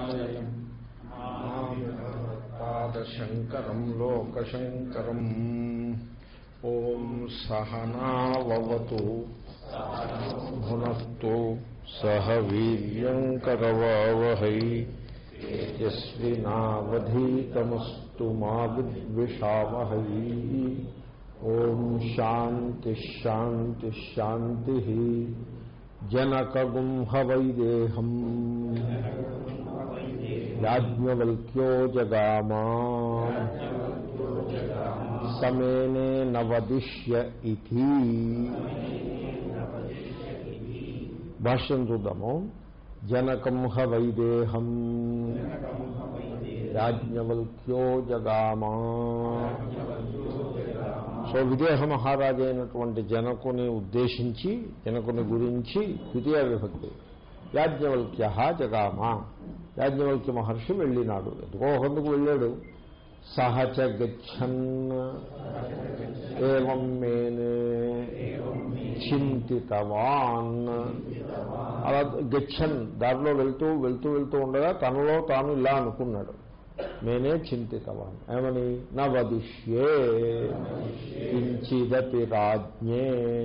పాదశంకరం లోకశంకరం ఓం సహనావతు భునస్తు సహ వీర్యంకరవావహై యస్వినావధీతమస్తు మా విద్విషావహై ఓం శాంతి శాంతి శాంతి జనకగుంహవైదేహం యాజ్ఞవల్క్యో జగామా సమేనే నవదిష్య ఇతి భాష్యం చూద్దాము జనకంహ వైదేహం యాజ్ఞవల్క్యో జగామా సో విదేహ మహారాజు అయినటువంటి జనకుని ఉద్దేశించి జనకుని గురించి ద్వితీయ విభక్తి యాజ్ఞవల్క్య జగామ యాజ్ఞవల్క్య మహర్షి వెళ్ళినాడు ఎందుకో ఒకందుకు వెళ్ళాడు సహచ గచ్చన్ ఏం మేనే చింతితవాన్ అలా గచ్చన్ దారిలో వెళ్తూ వెళ్తూ వెళ్తూ ఉండగా తనలో తాను ఇలా అనుకున్నాడు నేనే చింతితవాన్ ఏమని నా వదిష్యే కించిదపి రాజ్ఞే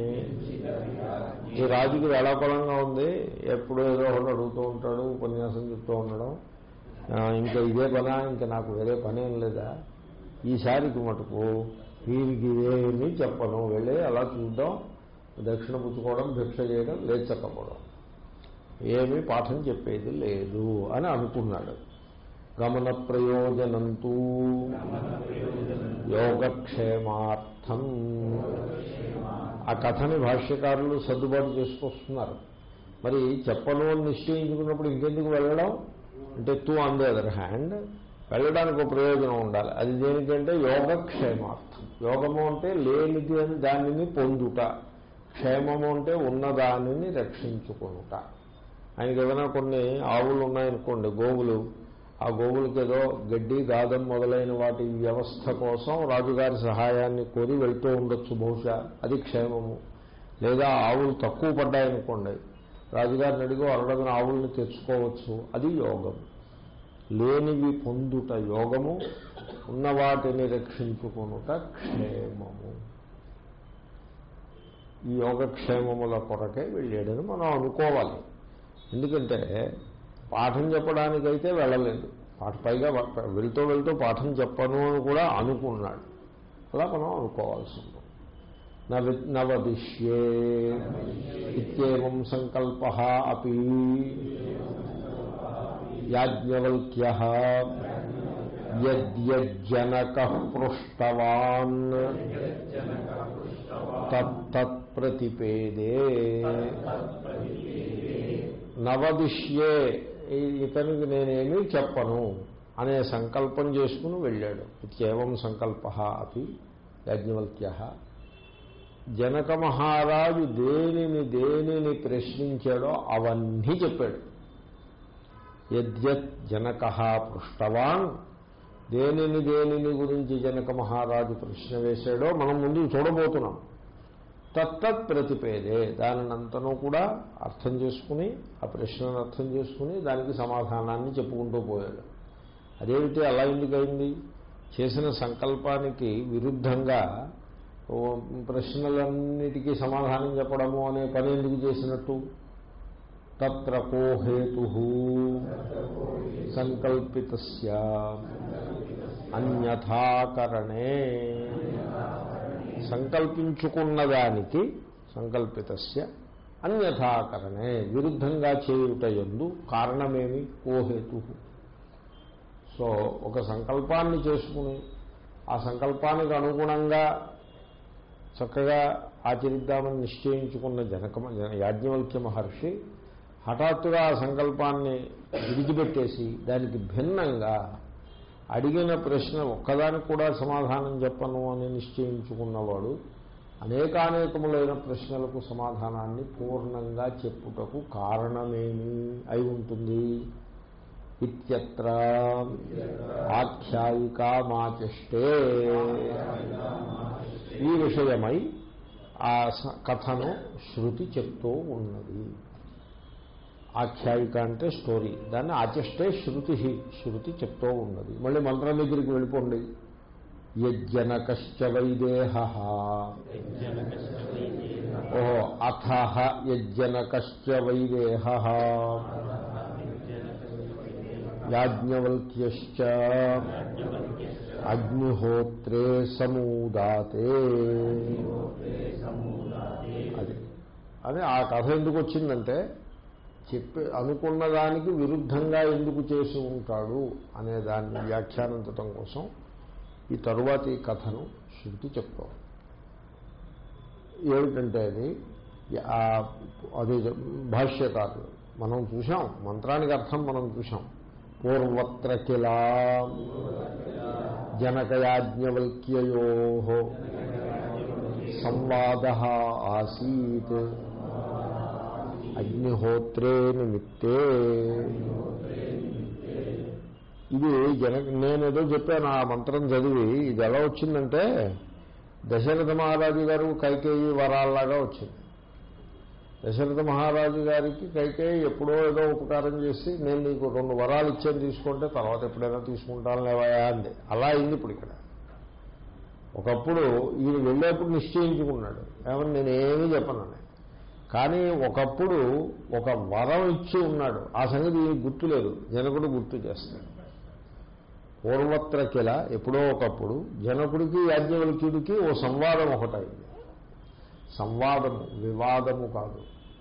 ఈ రాజుకి వేళాపలంగా ఉంది ఎప్పుడూ ఏదో ఒకటి అడుగుతూ ఉంటాడు ఉపన్యాసం చెప్తూ ఉండడం ఆ, ఇంకా ఇదే పనా ఇంకా నాకు వేరే పనేం లేదా ఈసారికి మటుకు వీరికి ఏమీ చెప్పను వెళ్ళి అలా చూద్దాం దక్షిణ పుచ్చుకోవడం భిక్ష చేయడం లేచకపోవడం ఏమీ పాఠం చెప్పేది లేదు అని అనుకున్నాడు గమన ప్రయోజనంతూ యోగక్షేమార్థం ఆ కథని భాష్యకారులు సర్దుబాటు చేసుకొస్తున్నారు మరి చెప్పను అని నిశ్చయించుకున్నప్పుడు ఇంకెందుకు వెళ్ళడం అంటే to on the other hand వెళ్ళడానికి ఒక ప్రయోజనం ఉండాలి అది దేనికంటే యోగక్షేమార్థం యోగము అంటే లేనిది అని దానిని పొందుట క్షేమము అంటే ఉన్నదానిని రక్షించుకునుట ఆయనకి ఏదైనా కొన్ని ఆవులు ఉన్నాయనుకోండి గోవులు ఆ గోవులకి ఏదో గడ్డి గాదం మొదలైన వాటి వ్యవస్థ కోసం రాజుగారి సహాయాన్ని కోరి వెళ్తూ ఉండొచ్చు బహుశా అది క్షేమము లేదా ఆవులు తక్కువ పడ్డాయనుకోండి రాజుగారిని అడిగి అరడగిన ఆవుల్ని తెచ్చుకోవచ్చు అది యోగం లేనివి పొందుట యోగము ఉన్న వాటిని రక్షించుకొనుట క్షేమము ఈ యోగక్షేమముల కొరకే వెళ్ళాడని మనం అనుకోవాలి ఎందుకంటే పాఠం చెప్పడానికైతే వెళ్ళలేదు పాఠ పైగా వెళ్తూ వెళ్తూ పాఠం చెప్పను అని కూడా అనుకున్నాడు అలా మనం అనుకోవాల్సి ఉంటుంది నవి నవదిష్యే ఇత్యేవం సంకల్ప అపి యాజ్ఞవల్క్య యద్యజ్జనక పృష్టవాన్ తత్తత్ ప్రతిపేదే నవదిష్యే ఈ- ఇతనికి నేనేమీ చెప్పను అనే సంకల్పం చేసుకుని వెళ్ళాడు ఇత్యేవం సంకల్ప అపి యాజ్ఞవల్క్య జనక మహారాజు దేనిని దేనిని ప్రశ్నించాడో అవన్నీ చెప్పాడు యద్యత్ జనక పృష్టవాన్ దేనిని దేనిని గురించి జనక మహారాజు ప్రశ్న వేశాడో మనం ముందు చూడబోతున్నాం తత్తత్ ప్రతిపేదే దానినంతనూ కూడా అర్థం చేసుకుని ఆ ప్రశ్నను అర్థం చేసుకుని దానికి సమాధానాన్ని చెప్పుకుంటూ పోయాడు అదేమిటి అలా ఎందుకయింది చేసిన సంకల్పానికి విరుద్ధంగా ఓ ప్రశ్నలన్నిటికీ సమాధానం చెప్పడము అనే పని ఎందుకు చేసినట్టు తత్ర కో హేతు సంకల్పిత అన్యథాకరణే సంకల్పించుకున్న దానికి సంకల్పితస్య అన్యథాకరణే విరుద్ధంగా చేయుట ఎందు కారణమేమి కోహేతు సో ఒక సంకల్పాన్ని చేసుకుని ఆ సంకల్పానికి అనుగుణంగా చక్కగా ఆచరిద్దామని నిశ్చయించుకున్న జనక యాజ్ఞవల్క్య మహర్షి హఠాత్తుగా ఆ సంకల్పాన్ని విడిచిపెట్టేసి దానికి భిన్నంగా అడిగిన ప్రశ్న ఒక్కదానికి కూడా సమాధానం చెప్పను అని నిశ్చయించుకున్నవాడు అనేకానేకములైన ప్రశ్నలకు సమాధానాన్ని పూర్ణంగా చెప్పుటకు కారణమేమి అయి ఉంటుంది ఇత్యత్ర ఆఖ్యాయికా మాచష్టే ఈ విషయమై ఆ స- కథను శృతి చెప్తూ ఉన్నది ఆఖ్యాయిక అంటే స్టోరీ దాన్ని ఆచష్టే శృతి శృతి చెప్తూ ఉన్నది మళ్ళీ మంత్రం దగ్గరికి వెళ్ళిపోండి యజ్జనకశ్చ వైదేహ ఓహో అథ యజ్జనకశ్చ వైదేహ యాజ్ఞవల్క్యశ్చ అగ్నిహోత్రే సమూదాతే అది అది ఆ కథ ఎందుకు వచ్చిందంటే చెప్పి అనుకున్న దానికి విరుద్ధంగా ఎందుకు చేసి ఉంటాడు అనే దాన్ని వ్యాఖ్యానించటం కోసం ఈ తరువాతి కథను శృతి చెప్తాం ఏమిటంటే అది ఆ అది భాష్యకారులు మనం చూసాం మంత్రానికి అర్థం మనం చూసాం పూర్వత్ర కిలా జనకయాజ్ఞవల్క్యయో సంవాద ఆసీత్ అగ్నిహోత్రే నిమిత్తే ఇది జన నేనేదో చెప్పాను ఆ మంత్రం చదివి ఇది ఎలా వచ్చిందంటే దశరథ మహారాజు గారు కైకేయి వరాల్లాగా వచ్చింది దశరథ మహారాజు గారికి కైకేయి ఎప్పుడో ఏదో ఉపకారం చేసి నేను నీకు రెండు వరాలు ఇచ్చాను తీసుకుంటే తర్వాత ఎప్పుడైనా తీసుకుంటాను లేవయా అంది అలా అయింది ఇప్పుడు ఇక్కడ ఒకప్పుడు ఈయన వెళ్ళేప్పుడు నిశ్చయించుకున్నాడు ఏమని నేనేమీ చెప్పనని కానీ ఒకప్పుడు ఒక వరం ఇచ్చి ఉన్నాడు ఆ సంగతి ఈయనకి గుర్తులేదు జనకుడు గుర్తు చేస్తాడు పూర్వత్రకిల ఎప్పుడో ఒకప్పుడు జనకుడికి యాజ్ఞవల్క్యుడికి ఓ సంవాదం ఒకటైంది సంవాదము వివాదము కాదు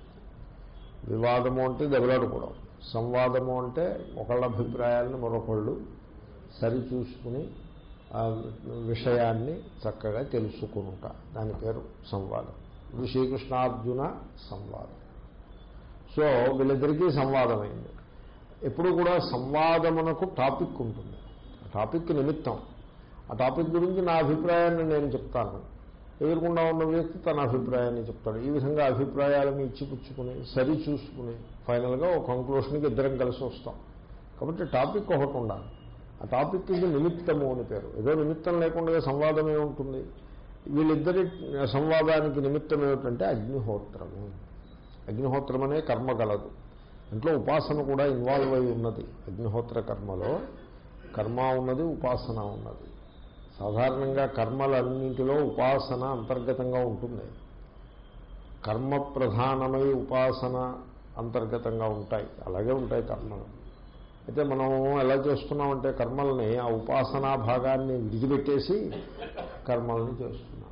వివాదము అంటే దెబ్బలాడుకోవడం సంవాదము అంటే ఒకళ్ళ అభిప్రాయాలను మరొకళ్ళు సరిచూసుకుని ఆ విషయాన్ని చక్కగా తెలుసుకునుట దాని పేరు సంవాదం ఇప్పుడు శ్రీకృష్ణార్జున సంవాదం సో వీళ్ళిద్దరికీ సంవాదమైంది ఎప్పుడు కూడా సంవాదమునకు టాపిక్ ఉంటుంది ఆ టాపిక్ నిమిత్తం ఆ టాపిక్ గురించి నా అభిప్రాయాన్ని నేను చెప్తాను ఎదురుకుండా ఉన్న వ్యక్తి తన అభిప్రాయాన్ని చెప్తాడు ఈ విధంగా అభిప్రాయాలను ఇచ్చిపుచ్చుకుని సరి చూసుకుని ఫైనల్గా ఒక కంక్లూషన్కి ఇద్దరం కలిసి వస్తాం కాబట్టి టాపిక్ ఒకటి ఉండాలి ఆ టాపిక్కి నిమిత్తము అని పేరు ఏదో నిమిత్తం లేకుండా సంవాదం ఏముంటుంది వీళ్ళిద్దరి సంవాదానికి నిమిత్తం ఏమిటంటే అగ్నిహోత్రము అగ్నిహోత్రం అనే కర్మ గలదు ఇంట్లో ఉపాసన కూడా ఇన్వాల్వ్ అయి ఉన్నది అగ్నిహోత్ర కర్మలో కర్మ ఉన్నది ఉపాసన ఉన్నది సాధారణంగా కర్మలన్నింటిలో ఉపాసన అంతర్గతంగా ఉంటుంది కర్మ ప్రధానమై ఉపాసన అంతర్గతంగా ఉంటాయి అలాగే ఉంటాయి కర్మలు అయితే మనం ఎలా చేస్తున్నామంటే కర్మల్ని ఆ ఉపాసనా భాగాన్ని విడిచిపెట్టేసి కర్మల్ని చేస్తున్నాం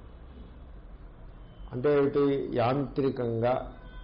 అంటే ఏమిటి యాంత్రికంగా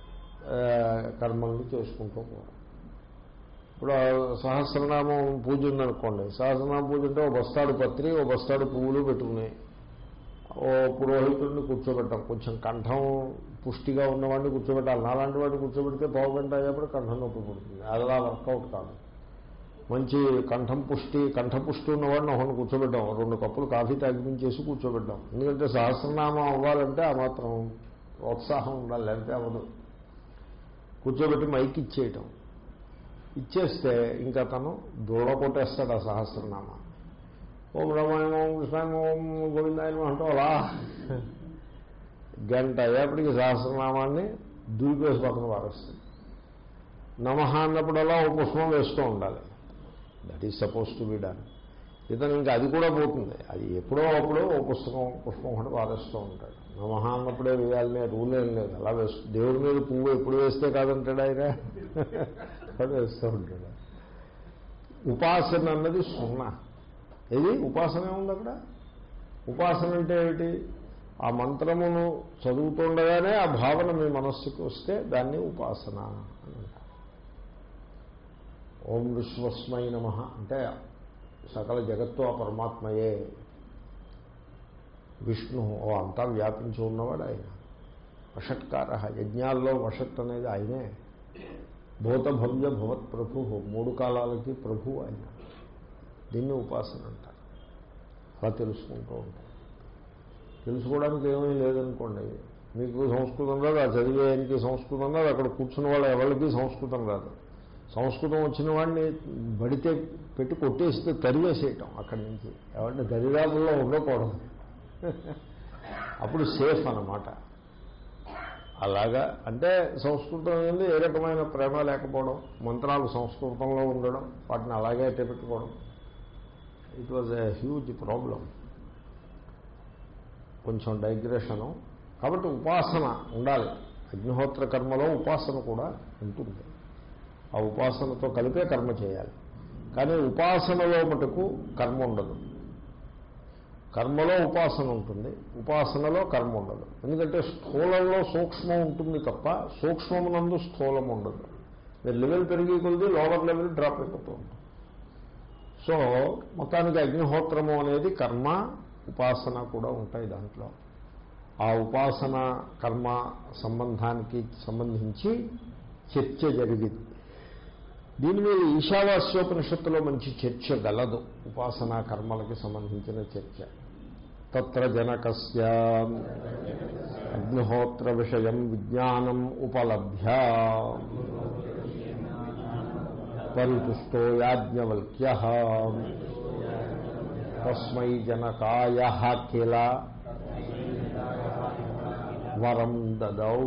కర్మల్ని చేసుకుంటూ పోవడం ఇప్పుడు సహస్రనామం పూజ ఉందనుకోండి సహస్రనామ పూజ అంటే ఓ బస్తాడు పత్రి ఓ బస్తాడు పువ్వులు పెట్టుకుని ఓ పురోహితుడిని కూర్చోబెట్టాం కొంచెం కంఠం పుష్టిగా ఉన్నవాడిని కూర్చోబెట్టాలి నాలాంటి వాడిని కూర్చోబెడితే పావు గంట అయ్యేప్పుడు కంఠం నొప్పి పుడుతుంది అలా వర్కౌట్ కాదు మంచి కంఠం పుష్టి కంఠపుష్టి ఉన్నవాడిని ఒకరిని కూర్చోబెట్టాం రెండు కప్పులు కాఫీ తాగిపించేసి కూర్చోబెట్టాం ఎందుకంటే సహస్రనామం అవ్వాలంటే ఆ మాత్రం ప్రోత్సాహం ఉండాలి లేకపోతే అవ్వదు కూర్చోబెట్టి మైక్ ఇచ్చేయటం ఇచ్చేస్తే ఇంకా తను దూడ కొట్టేస్తాడు ఆ సహస్రనామా ఓం రామాయణ ఓం కృష్ణాయన ఓం గోవిందాయన అంటూ అలా గంట అయ్యేప్పటికి సహస్రనామాన్ని దూపేసి పక్కన పారేస్తుంది నమహ అన్నప్పుడల్లా ఓ పుష్పం వేస్తూ ఉండాలి that is suppose to be done ఇతను ఇంకా అది కూడా పోతుంది అది ఎప్పుడో అప్పుడు ఓ పుస్తకం పుష్పం ఒకటి పారేస్తూ ఉంటాడు నమహ అన్నప్పుడే వేయాలనే రూల్ ఏం లేదు అలా వేస్తూ దేవుడి మీద పువ్వు ఎప్పుడు వేస్తే కాదంటాడు ఆయన అది వేస్తూ ఉంటాడు ఉపాసన అన్నది సున్నా ఇది ఉపాసన ఏముంది అక్కడ ఉపాసన అంటే ఏమిటి ఆ మంత్రమును చదువుతుండగానే ఆ భావన మీ మనస్సుకు వస్తే దాన్ని ఉపాసన అని అంటారు ఓం విశ్వస్మై నమ అంటే సకల జగత్తు ఆ పరమాత్మయే విష్ణు ఓ అంతా వ్యాపించి ఉన్నవాడు ఆయన వషట్కార యజ్ఞాల్లో వషట్ అనేది ఆయనే భూతభవ్య భవత్ ప్రభు మూడు కాలాలకి ప్రభు ఆయన దీన్ని ఉపాసన అంటారు అలా తెలుసుకుంటూ ఉంటారు తెలుసుకోవడానికి ఏమీ లేదనుకోండి మీకు సంస్కృతం రాదు ఆ చదివేయానికి సంస్కృతం రాదు అక్కడ కూర్చున్న వాళ్ళ ఎవరికి సంస్కృతం రాదు సంస్కృతం వచ్చిన వాడిని బడితే పెట్టి కొట్టేస్తే తరివేసేయటం అక్కడి నుంచి ఎవరిని దరిదాపుల్లో ఉండకూడదు అప్పుడు సేఫ్ అన్నమాట అలాగా అంటే సంస్కృతం ఏంది ఏ రకమైన ప్రేమ లేకపోవడం మంత్రాలు సంస్కృతంలో ఉండడం వాటిని అలాగే అట్టే పెట్టుకోవడం it was a huge problem కొంచెం డైగ్రెషను కాబట్టి ఉపాసన ఉండాలి అగ్నిహోత్ర కర్మలో ఉపాసన కూడా ఉంటుంది ఆ ఉపాసనతో కలిపే కర్మ చేయాలి కానీ ఉపాసనలో మటుకు కర్మ ఉండదు కర్మలో ఉపాసన ఉంటుంది ఉపాసనలో కర్మ ఉండదు ఎందుకంటే స్థూలంలో సూక్ష్మం ఉంటుంది తప్ప సూక్ష్మమునందు స్థూలం ఉండదు మీరు లెవెల్ పెరిగి కొలిది లోవర్ లెవెల్ డ్రాప్ అయిపోతూ ఉంటుంది సో మొత్తానికి అగ్నిహోత్రము అనేది కర్మ ఉపాసన కూడా ఉంటాయి దాంట్లో ఆ ఉపాసన కర్మ సంబంధానికి సంబంధించి చర్చ జరిగింది దీని మీద ఈశావాస్యోపనిషత్తులో మంచి చర్చ గలదు ఉపాసనా కర్మలకి సంబంధించిన చర్చ తత్ర జనకస్య అగ్నిహోత్ర విషయం విజ్ఞానం ఉపలభ్య పరితుష్టో యాజ్ఞవల్క్య తస్మై జనకాయ కిల వరం దదౌ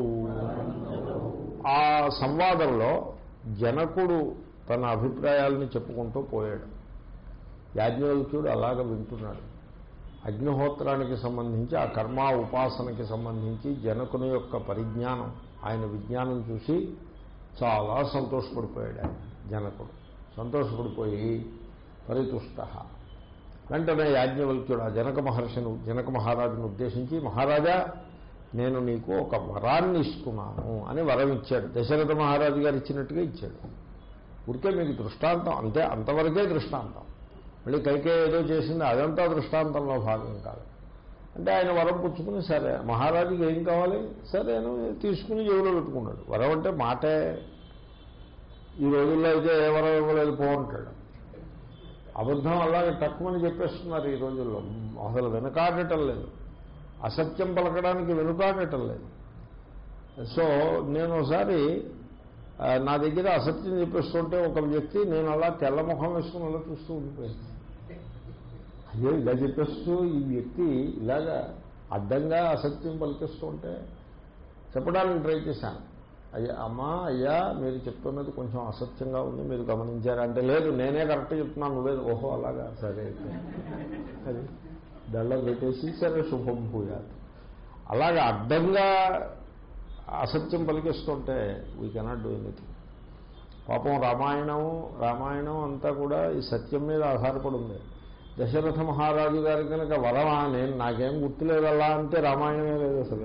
ఆ సంవాదంలో జనకుడు తన అభిప్రాయాలని చెప్పుకుంటూ పోయాడు యాజ్ఞవల్క్యుడు అలాగ వింటున్నాడు అగ్నిహోత్రానికి సంబంధించి ఆ కర్మ ఉపాసనకి సంబంధించి జనకుని యొక్క పరిజ్ఞానం ఆయన విజ్ఞానం చూసి చాలా సంతోషపడిపోయాడు ఆయన జనకుడు సంతోషపడిపోయి పరితుష్ట వెంటనే యాజ్ఞవల్క్యుడు ఆ జనక మహర్షిని జనక మహారాజును ఉద్దేశించి మహారాజా నేను నీకు ఒక వరాన్ని ఇస్తున్నాను అని వరం ఇచ్చాడు దశరథ మహారాజు గారు ఇచ్చినట్టుగా ఇచ్చాడు ఉడికే మీకు దృష్టాంతం అంతే అంతవరకే దృష్టాంతం మళ్ళీ కైకే ఏదో చేసింది అదంతా దృష్టాంతంలో భాగం కాదు అంటే ఆయన వరం పుచ్చుకుని సరే మహారాజుకి ఏం కావాలి సరే అని తీసుకుని జేబులో పెట్టుకున్నాడు వరం అంటే మాటే ఈ రోజుల్లో అయితే ఏ వరం ఇవ్వలేదు పో అంటాడు అబద్ధం అలాగే తక్కువని చెప్పేస్తున్నారు ఈ రోజుల్లో అసలు వెనకాడటం లేదు అసత్యం పలకడానికి వెనుకాడటం లేదు సో నేను ఒకసారి ఆ, నా దగ్గర అసత్యం చెప్పేస్తుంటే ఒక వ్యక్తి నేను అలా తెల్లముఖం వేసుకుని అలా చూస్తూ ఉండిపోయాను అయ్యో ఇలా చెప్పేస్తూ ఈ వ్యక్తి ఇలాగా అడ్డంగా అసత్యం పలికిస్తూ ఉంటే చెప్పడానికి ట్రై చేశాను అయ్యా అమ్మా అయ్యా మీరు చెప్తున్నది కొంచెం అసత్యంగా ఉంది మీరు గమనించారా అంటే లేదు నేనే కరెక్ట్ చెప్తున్నాను నువ్వే ఓహో అలాగా సరే అయితే అది దళ్ళ పెట్టేసి సరే శుభం పూజాలి అలాగే అడ్డంగా అసత్యం పలికిస్తుంటే వీ కెనాట్ డూ ఎనీథింగ్ పాపం రామాయణం రామాయణం అంతా కూడా ఈ సత్యం మీద ఆధారపడి ఉంది దశరథ మహారాజు గారి కనుక వరమా నేను నాకేం గుర్తులేదు అలా అంటే రామాయణమే లేదు అసలు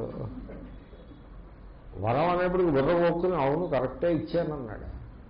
వరం అనేప్పటికి బుర్ర పోక్కుని అవును కరెక్టే ఇచ్చానన్నాడు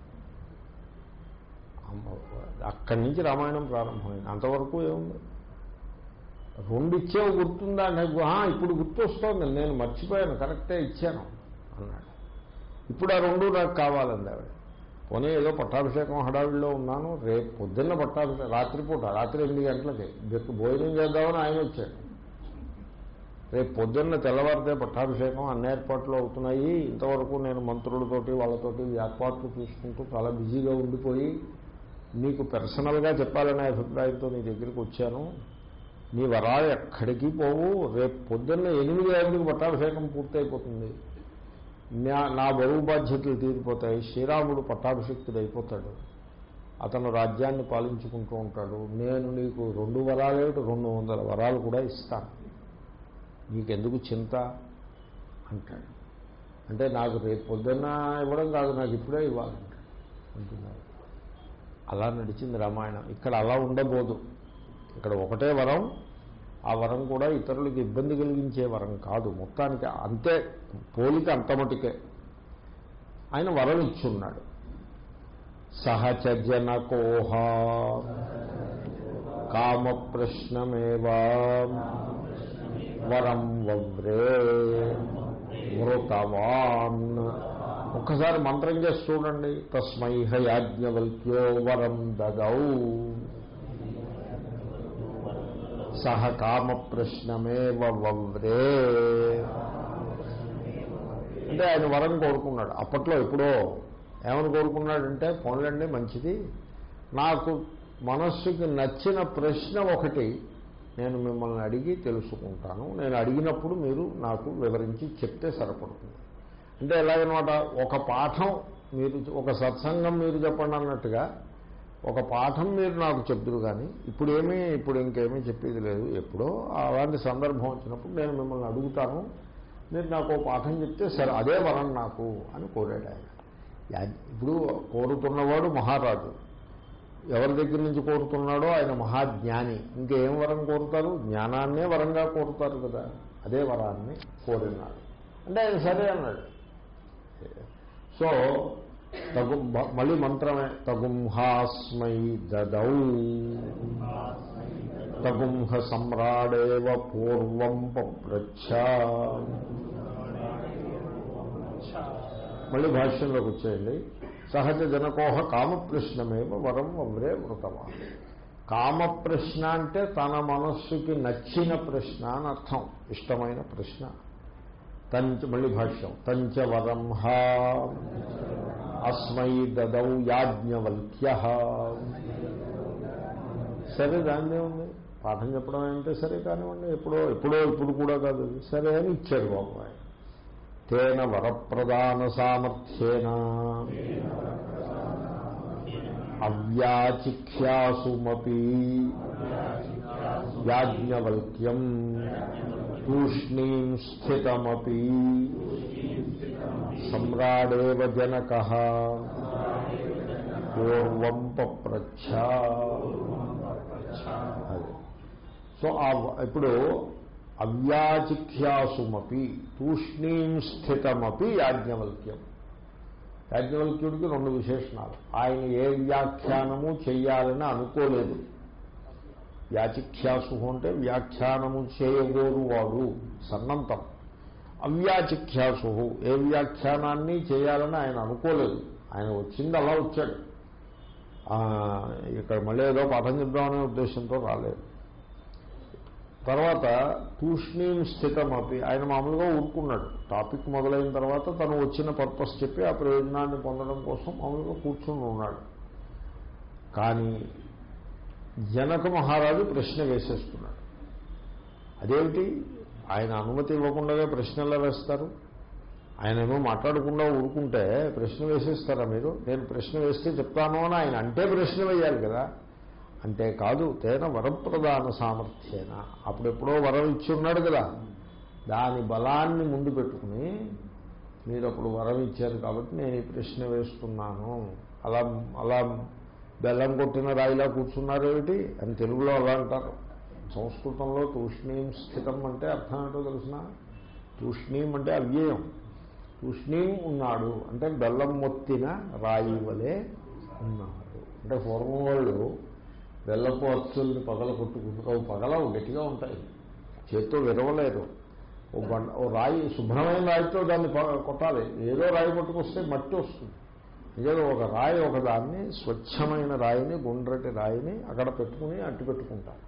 అమ్మ, అక్కడి నుంచి రామాయణం ప్రారంభమైంది అంతవరకు ఏముంది రెండు ఇచ్చేవి గుర్తుందా అంటే "ఆ, ఇప్పుడు గుర్తొస్తోంది నేను మర్చిపోయాను కరెక్టే ఇచ్చాను అన్నాడు ఇప్పుడు ఆ రెండు నాకు కావాలండి ఆవిడ పోనీ ఏదో పట్టాభిషేకం హడావిడిలో ఉన్నాను రేపు పొద్దున్న పట్టాభిషేకం రాత్రిపూట రాత్రి ఎనిమిది గంటలకి రేపు భోజనం చేద్దామని ఆయన వచ్చాడు రేపు పొద్దున్న తెల్లవారితే పట్టాభిషేకం అన్ని ఏర్పాట్లు అవుతున్నాయి ఇంతవరకు నేను మంత్రులతోటి వాళ్ళతోటి ఏర్పాట్లు చూసుకుంటూ చాలా బిజీగా ఉండిపోయి నీకు పర్సనల్గా చెప్పాలనే అభిప్రాయంతో నీ దగ్గరికి వచ్చాను నీ వరాలు ఎక్కడికి పోవు రేపు పొద్దున్న ఎనిమిది గంటలకు పట్టాభిషేకం పూర్తయిపోతుంది నా నా బరువు బాధ్యతలు తీరిపోతాయి శ్రీరాముడు పట్టాభిషిక్తుడు అయిపోతాడు అతను రాజ్యాన్ని పాలించుకుంటూ ఉంటాడు నేను నీకు రెండు వరాలేమిటి రెండు వందల వరాలు కూడా ఇస్తాను నీకెందుకు చింత అంటాడు అంటే నాకు రేపు పొద్దున్న ఇవ్వడం కాదు నాకు ఇప్పుడే ఇవ్వాలంటాడు అంటున్నాడు అలా నడిచింది రామాయణం ఇక్కడ అలా ఉండబోదు ఇక్కడ ఒకటే వరం ఆ వరం కూడా ఇతరులకు ఇబ్బంది కలిగించే వరం కాదు మొత్తానికి అంతే పోలిక అంతమటికే ఆయన వరం ఇచ్చున్నాడు సహచ జనకోహ కామ ప్రశ్నమేవా వరం వవ్రే వృతవాన్ ఒక్కసారి మంత్రం చేసి చూడండి తస్మై హయాజ్ఞవల్క్యో వరం దదౌ సహ కామ ప్రశ్నమేవ వవ్రే అంటే ఆయన వరం కోరుకున్నాడు అప్పట్లో ఎప్పుడో ఏమని కోరుకున్నాడంటే పోన్లండి మంచిది నాకు మనస్సుకి నచ్చిన ప్రశ్న ఒకటి నేను మిమ్మల్ని అడిగి తెలుసుకుంటాను నేను అడిగినప్పుడు మీరు నాకు వివరించి చెప్తే సరిపడుతుంది అంటే ఎలాగనమాట ఒక పాఠం మీరు ఒక సత్సంగం మీరు చెప్పండి అన్నట్టుగా ఒక పాఠం మీరు నాకు చెప్తురు కానీ ఇప్పుడు ఏమీ ఇప్పుడు ఇంకేమీ చెప్పేది లేదు ఎప్పుడో అలాంటి సందర్భం వచ్చినప్పుడు నేను మిమ్మల్ని అడుగుతాను మీరు నాకు ఓ పాఠం చెప్తే సరే అదే వరం నాకు అని కోరాడు ఆయన యా- ఇప్పుడు కోరుతున్నవాడు మహారాజు ఎవరి దగ్గర నుంచి కోరుతున్నాడో ఆయన మహాజ్ఞాని ఇంకేం వరం కోరుతారు జ్ఞానాన్నే వరంగా కోరుతారు కదా అదే వరాన్ని కోరినాడు అంటే ఆయన సరే అన్నాడు సో తగు మళ్ళీ మంత్రమే తగుంహాస్మై దదౌ తగుంహ సమ్రాడేవ పూర్వం పప్రచ్ఛ మళ్ళీ భాష్యంలోకి వచ్చేయండి సహజ జనకోహ కామప్రశ్నమేవ వరం వమ్రే వృతమా కామప్రశ్న అంటే తన మనస్సుకి నచ్చిన ప్రశ్న అని అర్థం ఇష్టమైన ప్రశ్న తంచ మళ్ళీ భాష్యం తంచ వరం హా అస్మై దదౌ యాజ్ఞవల్క్య సరే దాన్నే ఉంది పాఠం చెప్పడం అంటే సరే కానివ్వండి ఎప్పుడో ఎప్పుడో ఇప్పుడు కూడా కాదు అది. సరే అని ఇచ్చాడు బాబు ఆయన తేన వరప్రదాన సామర్థ్యేన అవ్యాచిఖ్యాసుమపి యాజ్ఞవల్క్యం తూష్ణీం స్థితమపి సమ్రాడేవ జనక పూర్వం పప్రచ్ఛ అది సో ఆ ఇప్పుడు అవ్యాచిఖ్యాసుమపి తూష్ణీం స్థితమపి యాజ్ఞవల్క్యం యాజ్ఞవల్క్యుడికి రెండు విశేషణాలు ఆయన ఏ వ్యాఖ్యానము చెయ్యాలని అనుకోలేదు వ్యాచిఖ్యాసు అంటే వ్యాఖ్యానము చేయగోరువాడు సన్నంతం అవ్యాచిఖ్యాసు ఏ వ్యాఖ్యానాన్ని చేయాలని ఆయన అనుకోలేదు ఆయన వచ్చింది అలా వచ్చాడు ఆ, ఇక్కడ మళ్ళీ ఏదో పాఠం చెప్దామనే ఉద్దేశంతో రాలేదు తర్వాత తూష్ణీం స్థితం అపి ఆయన మామూలుగా ఊరుకున్నాడు టాపిక్ మొదలైన తర్వాత తను వచ్చిన పర్పస్ చెప్పి ఆ ప్రయోజనాన్ని పొందడం కోసం మామూలుగా కూర్చుని ఉన్నాడు కానీ జనక మహారాజు ప్రశ్న వేసేస్తున్నాడు అదేమిటి ఆయన అనుమతి ఇవ్వకుండానే ప్రశ్నలు వేస్తారు ఆయన ఏమో మాట్లాడకుండా ఊరుకుంటే ప్రశ్న వేసేస్తారా మీరు నేను ప్రశ్న వేస్తే చెప్తాను అని ఆయన అంటే ప్రశ్న వేయాలి కదా అంటే కాదు తేన వరప్రదాన సామర్థ్యేన అప్పుడెప్పుడో వరం ఇచ్చి ఉన్నాడు కదా దాని బలాన్ని ముందు పెట్టుకుని మీరు అప్పుడు వరం ఇచ్చారు కాబట్టి నేను ఈ ప్రశ్న వేస్తున్నాను అలా అలా బెల్లం కొట్టిన రాయిలా కూర్చున్నారేమిటి అని తెలుగులో అలా అంటారు సంస్కృతంలో తూష్ణీం స్థితం అంటే అర్థం ఏంటో తెలిసిన తూష్ణీం అంటే అవ్యయం తూష్ణీం ఉన్నాడు అంటే బెల్లం మొత్తిన రాయి వలె ఉన్నాడు అంటే పూర్వం వాళ్ళు బెల్లపు అచ్చుల్ని పగల కొట్టుకుంటారు పగలవు గట్టిగా ఉంటాయి చేత్తో విరవలేరు ఓ బండ ఓ రాయి శుభ్రమైన రాయితో దాన్ని ప- కొట్టాలి ఏదో రాయి పట్టుకొస్తే మట్టి వస్తుంది ఏదో ఒక రాయి ఒక దాన్ని స్వచ్ఛమైన రాయిని గుండ్రటి రాయిని అక్కడ పెట్టుకుని అట్టు పెట్టుకుంటారు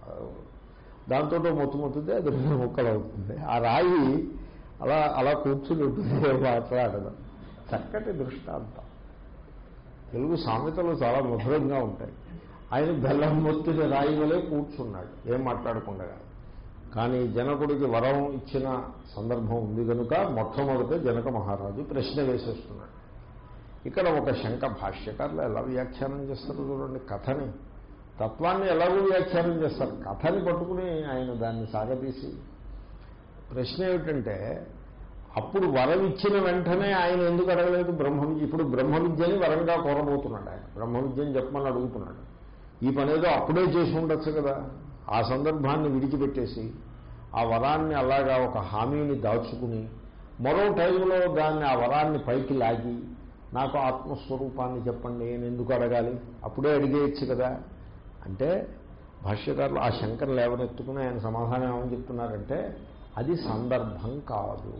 దాంతో మొత్తు మొత్తుతే అది ముక్కలు అవుతుంది ఆ రాయి అలా అలా కూర్చుని ఉంటుంది మాట్లాడడం చక్కటి దృష్టాంతం తెలుగు సామెతలు చాలా మధురంగా ఉంటాయి ఆయన బెల్లం మొత్తిన రాయి వలె కూర్చున్నాడు ఏం మాట్లాడకుండా కానీ జనకుడికి వరం ఇచ్చిన సందర్భం ఉంది కనుక మొట్టమొదట జనక మహారాజు ప్రశ్న వేసేస్తున్నాడు ఇక్కడ ఒక శంక భాష్యకారులు ఎలా వ్యాఖ్యానం చేస్తారు చూడండి కథని తత్వాన్ని ఎలాగో వ్యాఖ్యానం చేస్తారు కథని పట్టుకుని ఆయన దాన్ని సాగతీసి ప్రశ్న ఏమిటంటే అప్పుడు వరం ఇచ్చిన వెంటనే ఆయన ఎందుకు అడగలేదు బ్రహ్మ విద్య ఇప్పుడు బ్రహ్మ విద్యని వరంగా కోరబోతున్నాడు ఆయన బ్రహ్మ విద్యని చెప్పమని అడుగుతున్నాడు ఈ పనేదో అప్పుడే చేసి ఉండొచ్చు కదా ఆ సందర్భాన్ని విడిచిపెట్టేసి ఆ వరాన్ని అలాగా ఒక హామీని దాచుకుని మరో టైంలో దాన్ని ఆ వరాన్ని పైకి లాగి నాకు ఆత్మస్వరూపాన్ని చెప్పండి నేను ఎందుకు అడగాలి అప్పుడే అడిగేయచ్చు కదా అంటే భాష్యకారులు ఆ శంకర్ లేవనెత్తుకుని ఆయన సమాధానం ఏమని చెప్తున్నారంటే అది సందర్భం కాదు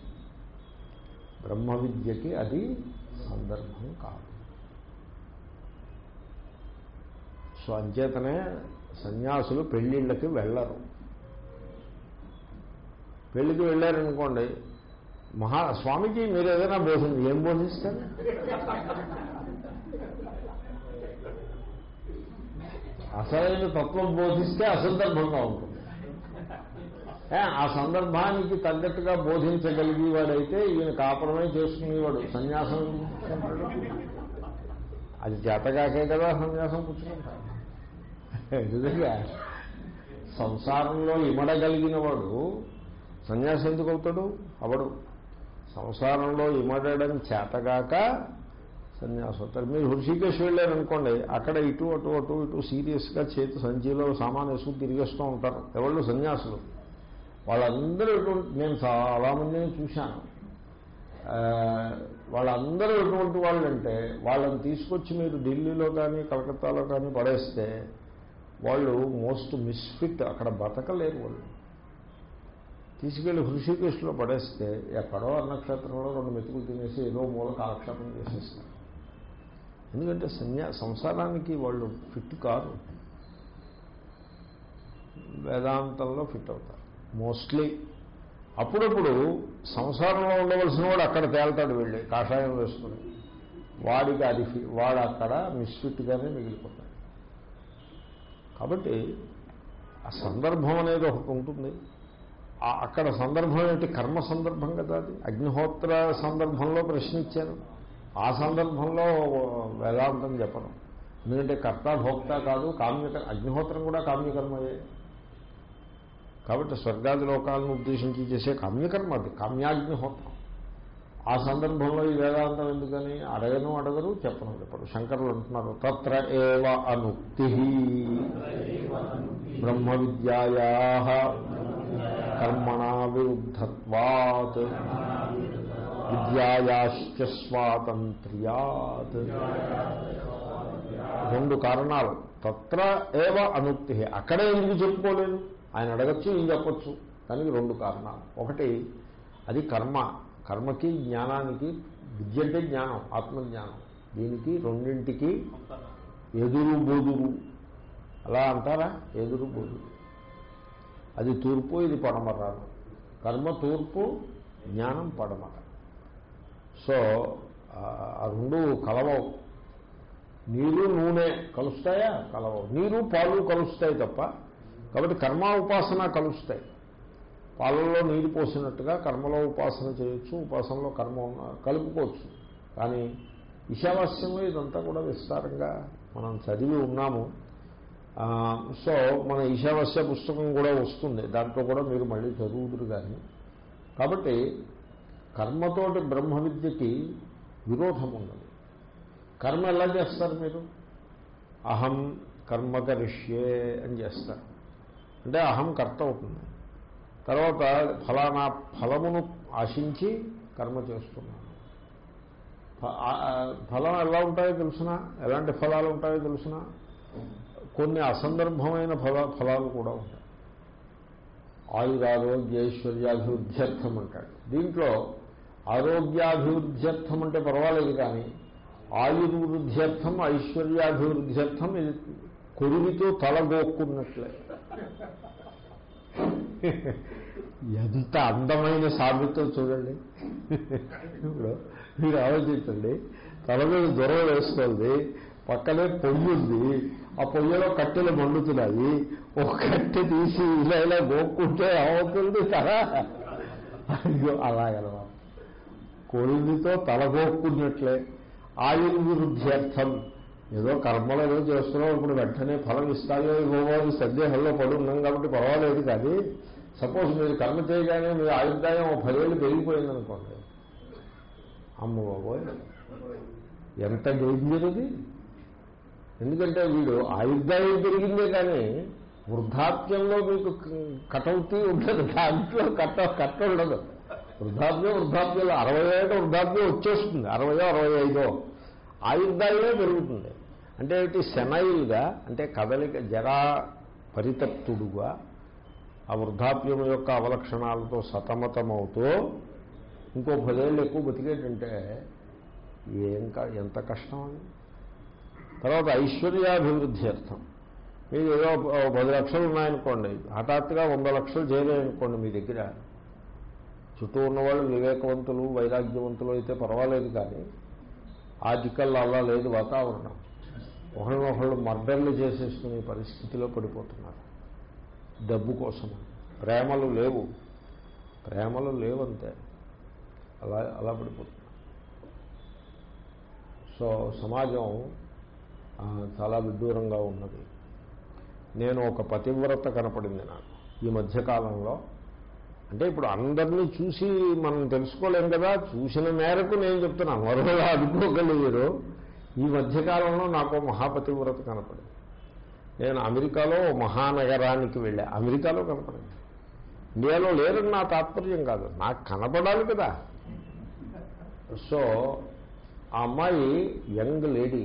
బ్రహ్మ విద్యకి అది సందర్భం కాదు సో అంచేతనే సన్యాసులు పెళ్ళిళ్ళకి వెళ్ళరు పెళ్లికి వెళ్ళారనుకోండి మహా స్వామికి మీరు ఏదైనా బోధన ఏం బోధిస్తారు అసలైన తత్వం బోధిస్తే అసందర్భంగా ఉంటుంది ఏ, ఆ సందర్భానికి తగ్గట్టుగా బోధించగలిగేవాడైతే ఈయన కాపురమే చేసుకునేవాడు సన్యాసం ఎందుకు పుచ్చుకుంటాడు? అది చేతగాకే కదా సన్యాసం పుచ్చుకుంటాడు నిజంగా సంసారంలో ఇమడగలిగిన వాడు సన్యాసం ఎందుకు అవుతాడు అవడు సంసారంలో ఇమడడం చేతగాక సన్యాసం అవుతారు మీరు హృషికేశ్ వెళ్ళారనుకోండి అక్కడ ఇటు అటు అటు ఇటు సీరియస్గా చేతి సంచిలో సామాన్ వేసుకుని తిరిగేస్తూ ఉంటారు ఎవళ్ళు సన్యాసులు వాళ్ళందరూ ఎటువంటి నేను చాలామందిని చూశాను ఆ, వాళ్ళందరూ ఎటువంటి వాళ్ళంటే వాళ్ళని తీసుకొచ్చి మీరు ఢిల్లీలో కానీ కలకత్తాలో కానీ పడేస్తే వాళ్ళు మోస్ట్ మిస్ఫిట్ అక్కడ బతకలేరు వాళ్ళు తీసుకెళ్లి హృషికేశ్లో పడేస్తే ఎక్కడో అన్నక్షేత్రంలో రెండు మెతుకులు తినేసి ఏదో మూల కాలక్షేపం చేసేస్తారు ఎందుకంటే సన్యా సంసారానికి వాళ్ళు ఫిట్ కాదు వేదాంతంలో ఫిట్ అవుతారు మోస్ట్లీ అప్పుడప్పుడు సంసారంలో ఉండవలసిన వాడు అక్కడ తేల్తాడు వెళ్ళి కాషాయం వేసుకుని వాడికి అది ఫి- వాడు అక్కడ మిస్ఫిట్గానే మిగిలిపోతాడు కాబట్టి ఆ సందర్భం అనేది ఒకటి ఉంటుంది ఆ- అక్కడ సందర్భం ఏంటి కర్మ సందర్భం కదా అది అగ్నిహోత్ర సందర్భంలో ప్రశ్నించాను ఆ సందర్భంలో వేదాంతం చెప్పడం ఎందుకంటే కర్త భోక్త కాదు కామ్యకర్మ అగ్నిహోత్రం కూడా కామ్యకర్మయే కాబట్టి స్వర్గాది లోకాలను ఉద్దేశించి చేసే కామ్యకర్మ అది కామ్యాగ్నిహోత్రం ఆ సందర్భంలో ఈ వేదాంతం ఎందుకని అడగను అడగరు చెప్పను చెప్పరు శంకరులు అంటున్నారు తత్ర ఏవ అనుక్తి బ్రహ్మ విద్యాయా కర్మణా విరుద్ధత్వాత్ విద్యాయాశ్చ స్వాతంత్ర్యాత్ రెండు కారణాలు తత్ర ఏవ అనుక్తి అక్కడే ఎందుకు చెప్పుకోలేదు ఆయన అడగచ్చు ఈయన చెప్పచ్చు దానికి రెండు కారణాలు ఒకటి అది కర్మ కర్మకి జ్ఞానానికి విద్య అంటే జ్ఞానం ఆత్మజ్ఞానం దీనికి రెండింటికి ఎదురు బోదురు అలా అంటారా ఎదురు బోదురు అది తూర్పు ఇది పడమరాను కర్మ తూర్పు జ్ఞానం పడమర సో ఆ రెండు కలవవు నీరు నూనె కలుస్తాయా కలవవు నీరు పాలు కలుస్తాయి తప్ప కాబట్టి కర్మ ఉపాసన కలుస్తాయి పాలల్లో నీరు పోసినట్టుగా కర్మలో ఉపాసన చేయొచ్చు ఉపాసనలో కర్మ ఉన్న- కలుపుకోవచ్చు కానీ ఈశావాస్యంలో ఇదంతా కూడా విస్తారంగా మనం చదివి ఉన్నాము ఆ, సో మన ఈశావాస్య పుస్తకం కూడా వస్తుంది దాంట్లో కూడా మీరు మళ్ళీ చదువుదురు కానీ కాబట్టి కర్మతోటి బ్రహ్మ విద్యకి విరోధం ఉన్నది కర్మ ఎలా చేస్తారు మీరు అహం కర్మ కరిష్యే అని చేస్తారు అంటే అహం కర్త అవుతుంది తర్వాత ఫలానా ఫలమును ఆశించి కర్మ చేస్తున్నాను ఫ- ఆ- ఆ ఫలం ఎలా ఉంటాయో తెలుసిన ఎలాంటి ఫలాలు ఉంటాయో తెలుసిన కొన్ని అసందర్భమైన ఫల ఫలాలు కూడా ఉంటాయి ఆయురారోగ్య ఐశ్వర్యాభివృద్ధ్యర్థం అంటాడు దీంట్లో ఆరోగ్యాభివృద్ధ్యర్థం అంటే పర్వాలేదు కానీ ఆయుర్వృద్ధ్యర్థం ఐశ్వర్యాభివృద్ధ్యర్థం ఇది కొరివితో తలగోక్కున్నట్లే ఎంత అందమైన సామెతో చూడండి ఇప్పుడు మీరు ఆలోచించండి తల మీద దొరవ వేస్తుంది పక్కనే పొయ్యి ఉంది ఆ పొయ్యిలో కట్టెలు మండుతున్నాయి ఒక కట్టె తీసి ఇలా ఇలా గోక్కుంటే అవుతుంది కదా అయ్యో అలాగనమాట కొలిమితో తలగోక్కున్నట్లే ఆయుర్వృద్ధ్యర్థం ఏదో కర్మలు ఏదో చేస్తున్నాం ఇప్పుడు వెంటనే ఫలం ఇస్తాయో ఇవ్వవో అని సందేహంలో పడి ఉన్నాం కాబట్టి పర్వాలేదు కానీ సపోజ్ మీరు కర్మ చేయగానే మీ ఆయుర్దాయం ఓ పదేళ్ళు పెరిగిపోయిందనుకోండి అమ్మ బాబోయ్ ఎంత డేంజర్ ఇది ఎందుకంటే వీడు ఆయుర్దాయం పెరిగిందే కానీ వృద్ధాప్యంలో మీకు కటౌతీ ఉండదు దాంట్లో కట్ట కట్ట ఉండదు వృద్ధాప్యం వృద్ధాప్యంలో అరవై ఏటో వృద్ధాప్యం వచ్చేస్తుంది అరవయో అరవై ఐదో ఆయుర్దాయమే పెరుగుతుంది అంటే ఏమిటి సెనైల్గా అంటే కదలిక జరా పరితప్తుడుగా ఆ వృద్ధాప్యం యొక్క అవలక్షణాలతో సతమతమవుతూ ఇంకో పదేళ్ళు ఎక్కువ బతికేటంటే ఏం క- ఎంత కష్టం అది తర్వాత ఐశ్వర్యాభివృద్ధి అర్థం మీకు ఏదో ఓ పది లక్షలు ఉన్నాయనుకోండి హఠాత్తుగా వంద లక్షలు చేరాయనుకోండి మీ దగ్గర చుట్టూ ఉన్నవాళ్ళు వివేకవంతులు వైరాగ్యవంతులు అయితే పర్వాలేదు కానీ ఆ దిక్కల్లో అలా లేదు వాతావరణం ఒకళ్ళనొకళ్ళు మర్డర్లు చేసేసుకునే పరిస్థితిలో పడిపోతున్నారు డబ్బు కోసం ప్రేమలు లేవు ప్రేమలు లేవంతే అలా అలా పడిపోతుంది సో సమాజం ఆ, చాలా విడ్డూరంగా ఉన్నది నేను ఒక పతివ్రత కనపడింది నాకు ఈ మధ్యకాలంలో అంటే ఇప్పుడు అందరినీ చూసి మనం తెలుసుకోలేం కదా చూసిన మేరకు నేను చెప్తున్నాను మరోలా అనుకోగలిగారు ఈ మధ్యకాలంలో నాకు ఓ మహాపతివ్రత కనపడింది నేను అమెరికాలో ఓ మహానగరానికి వెళ్ళా అమెరికాలో కనపడింది ఇండియాలో లేరని నా తాత్పర్యం కాదు నాకు కనపడాలి కదా సో ఆ అమ్మాయి young lady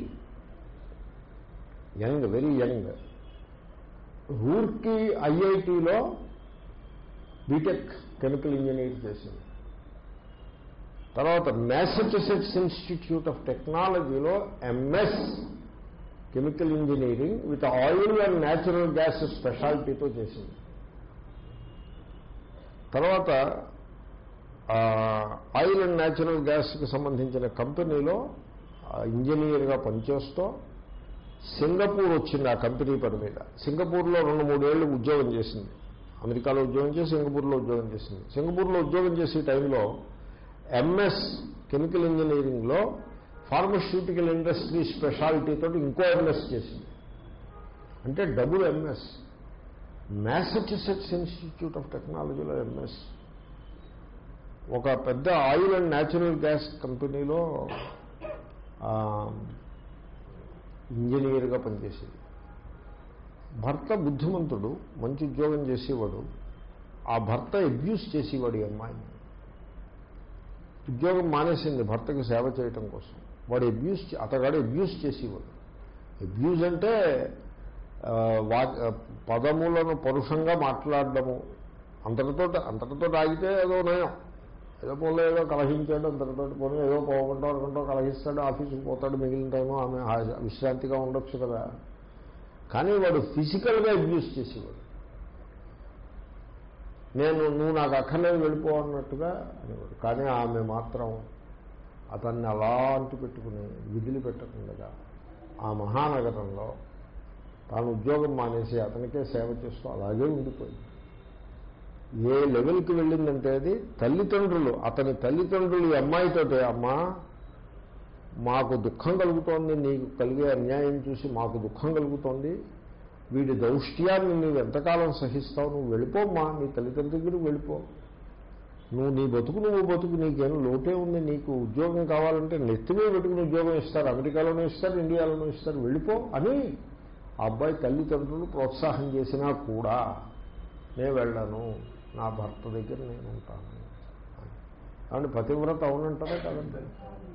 young very young Roorkee ఐఐటిలో బీటెక్ కెమికల్ ఇంజనీర్ చేసింది తర్వాత మ్యాసచ్యూసెట్స్ ఇన్స్టిట్యూట్ ఆఫ్ టెక్నాలజీలో MS chemical engineering with oil and natural gas స్పెషాలిటీతో చేసింది తర్వాత ఆ, ఆయిల్ అండ్ న్యాచురల్ గ్యాస్కి సంబంధించిన కంపెనీలో ఆ, ఇంజనీర్గా పనిచేస్తూ సింగపూర్ వచ్చింది ఆ కంపెనీ పని మీద సింగపూర్లో రెండు మూడేళ్లు ఉద్యోగం చేసింది అమెరికాలో ఉద్యోగం చేసి సింగపూర్లో ఉద్యోగం చేసింది సింగపూర్లో ఉద్యోగం చేసే టైంలో ఎంఎస్ కెమికల్ ఇంజనీరింగ్లో ఫార్మస్యూటికల్ ఇండస్ట్రీ స్పెషాలిటీతో ఇంకో ఎంఎస్ చేసింది అంటే double MS Massachusetts Institute of టెక్నాలజీలో ఎంఎస్ ఒక పెద్ద ఆయిల్ అండ్ న్యాచురల్ గ్యాస్ కంపెనీలో ఆ, ఇంజనీర్గా పనిచేసేది భర్త బుద్ధిమంతుడు మంచి ఉద్యోగం చేసేవాడు ఆ భర్త అబ్యూస్ చేసేవాడు ఈ అమ్మాయిని ఉద్యోగం మానేసింది భర్తకి సేవ చేయటం కోసం వాడు అబ్యూస్ అతగాడు అబ్యూస్ చేసేవాడు అబ్యూజ్ అంటే ఆ, వా పదములను పరుషంగా మాట్లాడడము అంతటితో అంతటితో ఆగితే ఏదో నయం ఏదో పోలే ఏదో కలహించాడు అంతటితో పోనీ ఏదో పోకుండా అనుకుంటూ కలహిస్తాడు ఆఫీసుకి పోతాడు మిగిలిన టైము ఆమె హా- విశ్రాంతిగా ఉండొచ్చు కదా కానీ వాడు ఫిజికల్గా అబ్యూస్ చేసేవాడు నేను నువ్వు నాకు అక్కర్లేదు వెళ్ళిపో అన్నట్టుగా అనేవాడు కానీ ఆమె మాత్రం అతన్ని అలా అంటు పెట్టుకుని విధులు పెట్టకుండా ఆ మహానగరంలో తాను ఉద్యోగం మానేసి అతనికే సేవ చేస్తూ అలాగే ఉండిపోయింది ఏ లెవెల్కి వెళ్ళిందంటే అది తల్లిదండ్రులు అతని తల్లిదండ్రులు ఈ అమ్మాయితోటే అమ్మా మాకు దుఃఖం కలుగుతోంది నీకు కలిగే అన్యాయం చూసి మాకు దుఃఖం కలుగుతోంది వీడి దౌష్ట్యాన్ని నువ్వు ఎంతకాలం సహిస్తావు నువ్వు వెళ్ళిపోమ్మా నీ తల్లిదండ్రుల దగ్గరికి వెళ్ళిపో నువ్వు నీ బతుకు నువ్వు బతుకు నీకేం లోటే ఉంది నీకు ఉద్యోగం కావాలంటే నెత్తిమే పెట్టుకుని ఉద్యోగం ఇస్తారు అమెరికాలోనూ ఇస్తారు ఇండియాలోనూ ఇస్తారు వెళ్ళిపో అని ఆ అబ్బాయి తల్లిదండ్రులు ప్రోత్సాహం చేసినా కూడా నేను వెళ్ళను నా భర్త దగ్గర నేను ఉంటాను కాబట్టి పతివ్రత అవునంటారా కదండి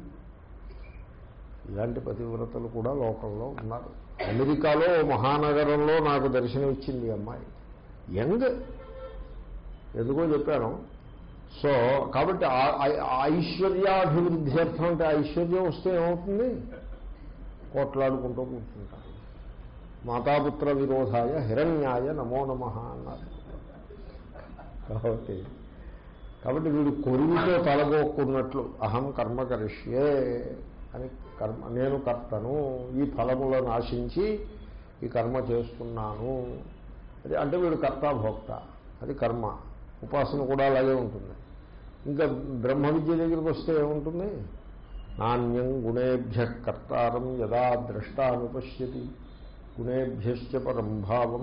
ఇలాంటి పతివ్రతలు కూడా లోకంలో ఉన్నారు అమెరికాలో ఓ మహానగరంలో నాకు దర్శనం ఇచ్చింది ఈ అమ్మాయి యంగ్ ఎందుకో చెప్పాను సో కాబట్టి ఆ- ఆ- ఆ ఐశ్వర్యాభివృద్ధి అర్థం అంటే ఐశ్వర్యం వస్తే ఏమవుతుంది కోట్లాడుకుంటూ కూర్చుంటారు మాతాపుత్ర విరోధాయ హిరణ్యాయ నమో నమ అన్నారు కాబట్టి కాబట్టి వీడు కొరువుతో తలగొక్కున్నట్లు అహం కర్మ కరిష్యే అని కర్మ నేను కర్తను ఈ ఫలములను ఆశించి ఈ కర్మ చేస్తున్నాను అది అంటే వీడు కర్త భోక్త అది కర్మ ఉపాసన కూడా అలాగే ఉంటుంది ఇంకా బ్రహ్మ విద్య దగ్గరికి వస్తే ఏముంటుంది నాణ్యం గుణేభ్య కర్తారం యదా ద్రష్టానుపశ్యతి గుణేభ్యశ్చ పరం భావం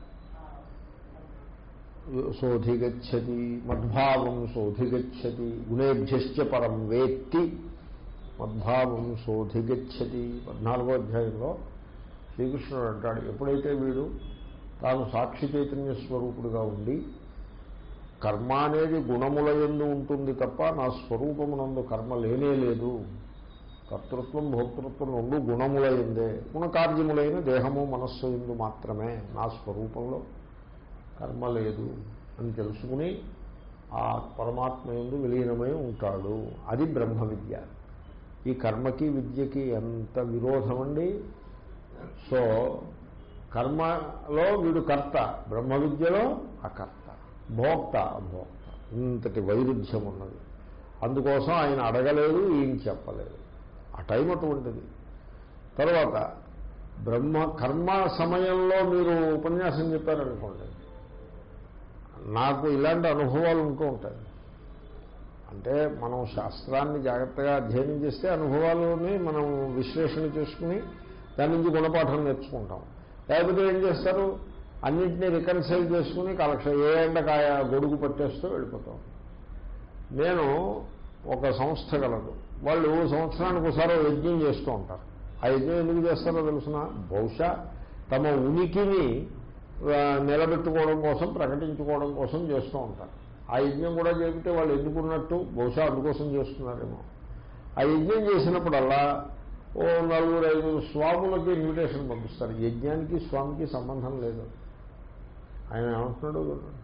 శోధిగచ్చతి మద్భావం శోధిగచ్చతి గుణేభ్యశ్చ పరం వేత్తి మద్భావం శోధిగచ్చతి పద్నాలుగో అధ్యాయంలో శ్రీకృష్ణుడు అంటాడు ఎప్పుడైతే వీడు తాను సాక్షి చైతన్య స్వరూపుడుగా ఉండి కర్మ అనేది గుణముల ఎందు ఉంటుంది తప్ప నా స్వరూపమునందు కర్మ లేనే లేదు కర్తృత్వం భోక్తృత్వం రెండు గుణముల ఎందే గుణకార్యములైన దేహము మనస్సు ఎందు మాత్రమే నా స్వరూపంలో కర్మ లేదు అని తెలుసుకుని ఆ పరమాత్మ ఎందు విలీనమై ఉంటాడు అది బ్రహ్మ విద్య ఈ కర్మకి విద్యకి ఎంత విరోధం అండి సో కర్మలో వీడు కర్త బ్రహ్మ విద్యలో అకర్త భోక్త అభోక్త ఇంతటి వైరుధ్యం ఉన్నది అందుకోసం ఆయన అడగలేదు ఈయన చెప్పలేదు ఆ టైం అటువంటిది తర్వాత బ్రహ్మ కర్మ సమయంలో మీరు ఉపన్యాసం చెప్పారనుకోండి నాకు ఇలాంటి అనుభవాలు ఉంటూ ఉంటాయి అంటే మనం శాస్త్రాన్ని జాగ్రత్తగా అధ్యయనం చేస్తే అనుభవాలని మనం విశ్లేషణ చేసుకుని దాని నుంచి గుణపాఠం నేర్చుకుంటాం లేకపోతే ఏం చేస్తారు అన్నింటినీ రికన్సైల్ చేసుకుని కలెక్షన్ ఏ ఎండకాయ గొడుగు పట్టేస్తూ వెళ్ళిపోతాం నేను ఒక సంస్థ గలదు వాళ్ళు సంవత్సరానికి ఒకసారి ఓ యజ్ఞం చేస్తూ ఉంటారు ఆ యజ్ఞం ఎందుకు చేస్తారో తెలుసిన బహుశా తమ ఉనికిని ఆ, నిలబెట్టుకోవడం కోసం ప్రకటించుకోవడం కోసం చేస్తూ ఉంటారు ఆ యజ్ఞం కూడా చేపితే వాళ్ళు ఎందుకున్నట్టు బహుశా అందుకోసం చేస్తున్నారేమో ఆ యజ్ఞం చేసినప్పుడల్లా ఓ నలుగురు ఐదుగురు స్వాములకి ఇన్విటేషన్ పంపిస్తారు యజ్ఞానికి స్వామికి సంబంధం లేదు ఆయన ఏమంటున్నాడు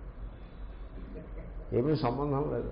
ఏమీ సంబంధం లేదు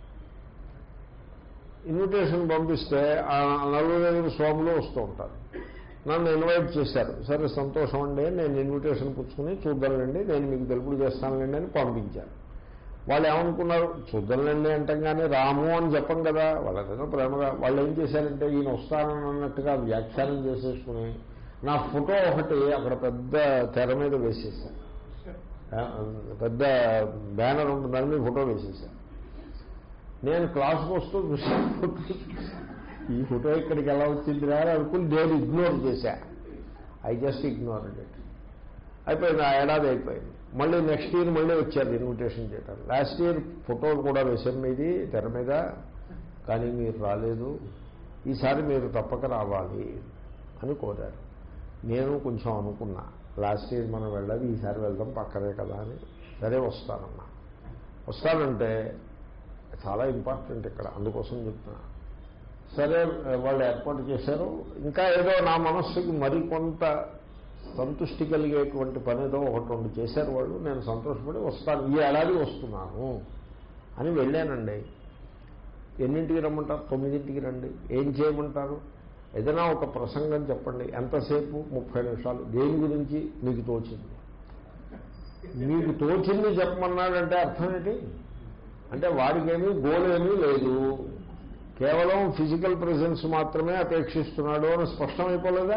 ఇన్విటేషన్ పంపిస్తే ఆ నలుగురు ఐదుగురు స్వాములు వస్తూ ఉంటారు నన్ను ఇన్వైట్ చేశారు సరే సంతోషం అండి నేను ఇన్విటేషన్ పుచ్చుకుని చూద్దాంలేండి నేను మీకు తెలుపుడు చేస్తానులేండి అని పంపించాను వాళ్ళు ఏమనుకున్నారు చూద్దాంలేండి అంటాం కానీ రాము అని చెప్పం కదా వాళ్ళకైనా ప్రేమగా వాళ్ళు ఏం చేశారంటే ఈయన వస్తానని అన్నట్టుగా వ్యాఖ్యానం చేసేసుకుని నా ఫోటో ఒకటి అక్కడ పెద్ద తెర మీద వేసేసాను ఆ, పెద్ద బ్యానర్ ఉంటుంది దాని మీద ఫోటో వేసేసాను నేను క్లాస్కి వస్తూ చూసాను ఫోటో చూశాను. ఈ ఫోటో ఇక్కడికి ఎలా వచ్చింది రా అని అనుకుని నేను ఇగ్నోర్ చేశా ఐ జస్ట్ ఇగ్నోర్ ఇట్ అయిపోయింది ఆ ఏడాది అయిపోయింది మళ్ళీ నెక్స్ట్ ఇయర్ మళ్ళీ వచ్చారు ఇన్విటేషన్ చేయడానికి లాస్ట్ ఇయర్ ఫోటోలు కూడా వేసాం మీది తెర మీద కానీ మీరు రాలేదు ఈసారి మీరు తప్పక రావాలి అని కోరారు నేను కొంచెం అనుకున్నా లాస్ట్ ఇయర్ మనం వెళ్ళాలి ఈసారి వెళ్దాం పక్కనే కదా అని సరే వస్తానన్నా వస్తానంటే చాలా ఇంపార్టెంట్ ఇక్కడ అందుకోసం చెప్తున్నా సరే వాళ్ళు ఏర్పాటు చేశారు ఇంకా ఏదో నా మనస్సుకి మరికొంత సంతృష్టి కలిగేటువంటి పని ఏదో ఒకటి రెండు చేశారు వాళ్ళు నేను సంతోషపడి వస్తాను ఈ ఏడాది వస్తున్నాను అని వెళ్ళానండి ఎన్నింటికి రమ్మంటారు తొమ్మిదింటికి రండి ఏం చేయమంటారు ఏదైనా ఒక ప్రసంగం చెప్పండి ఎంతసేపు ముప్పై నిమిషాలు దేని గురించి మీకు తోచింది మీకు తోచింది చెప్పమన్నాడంటే అర్థం ఏంటి అంటే వాడికేమీ గోల్ ఏమీ లేదు కేవలం ఫిజికల్ ప్రెజెన్స్ మాత్రమే అపేక్షిస్తున్నాడు అని స్పష్టమైపోలేదా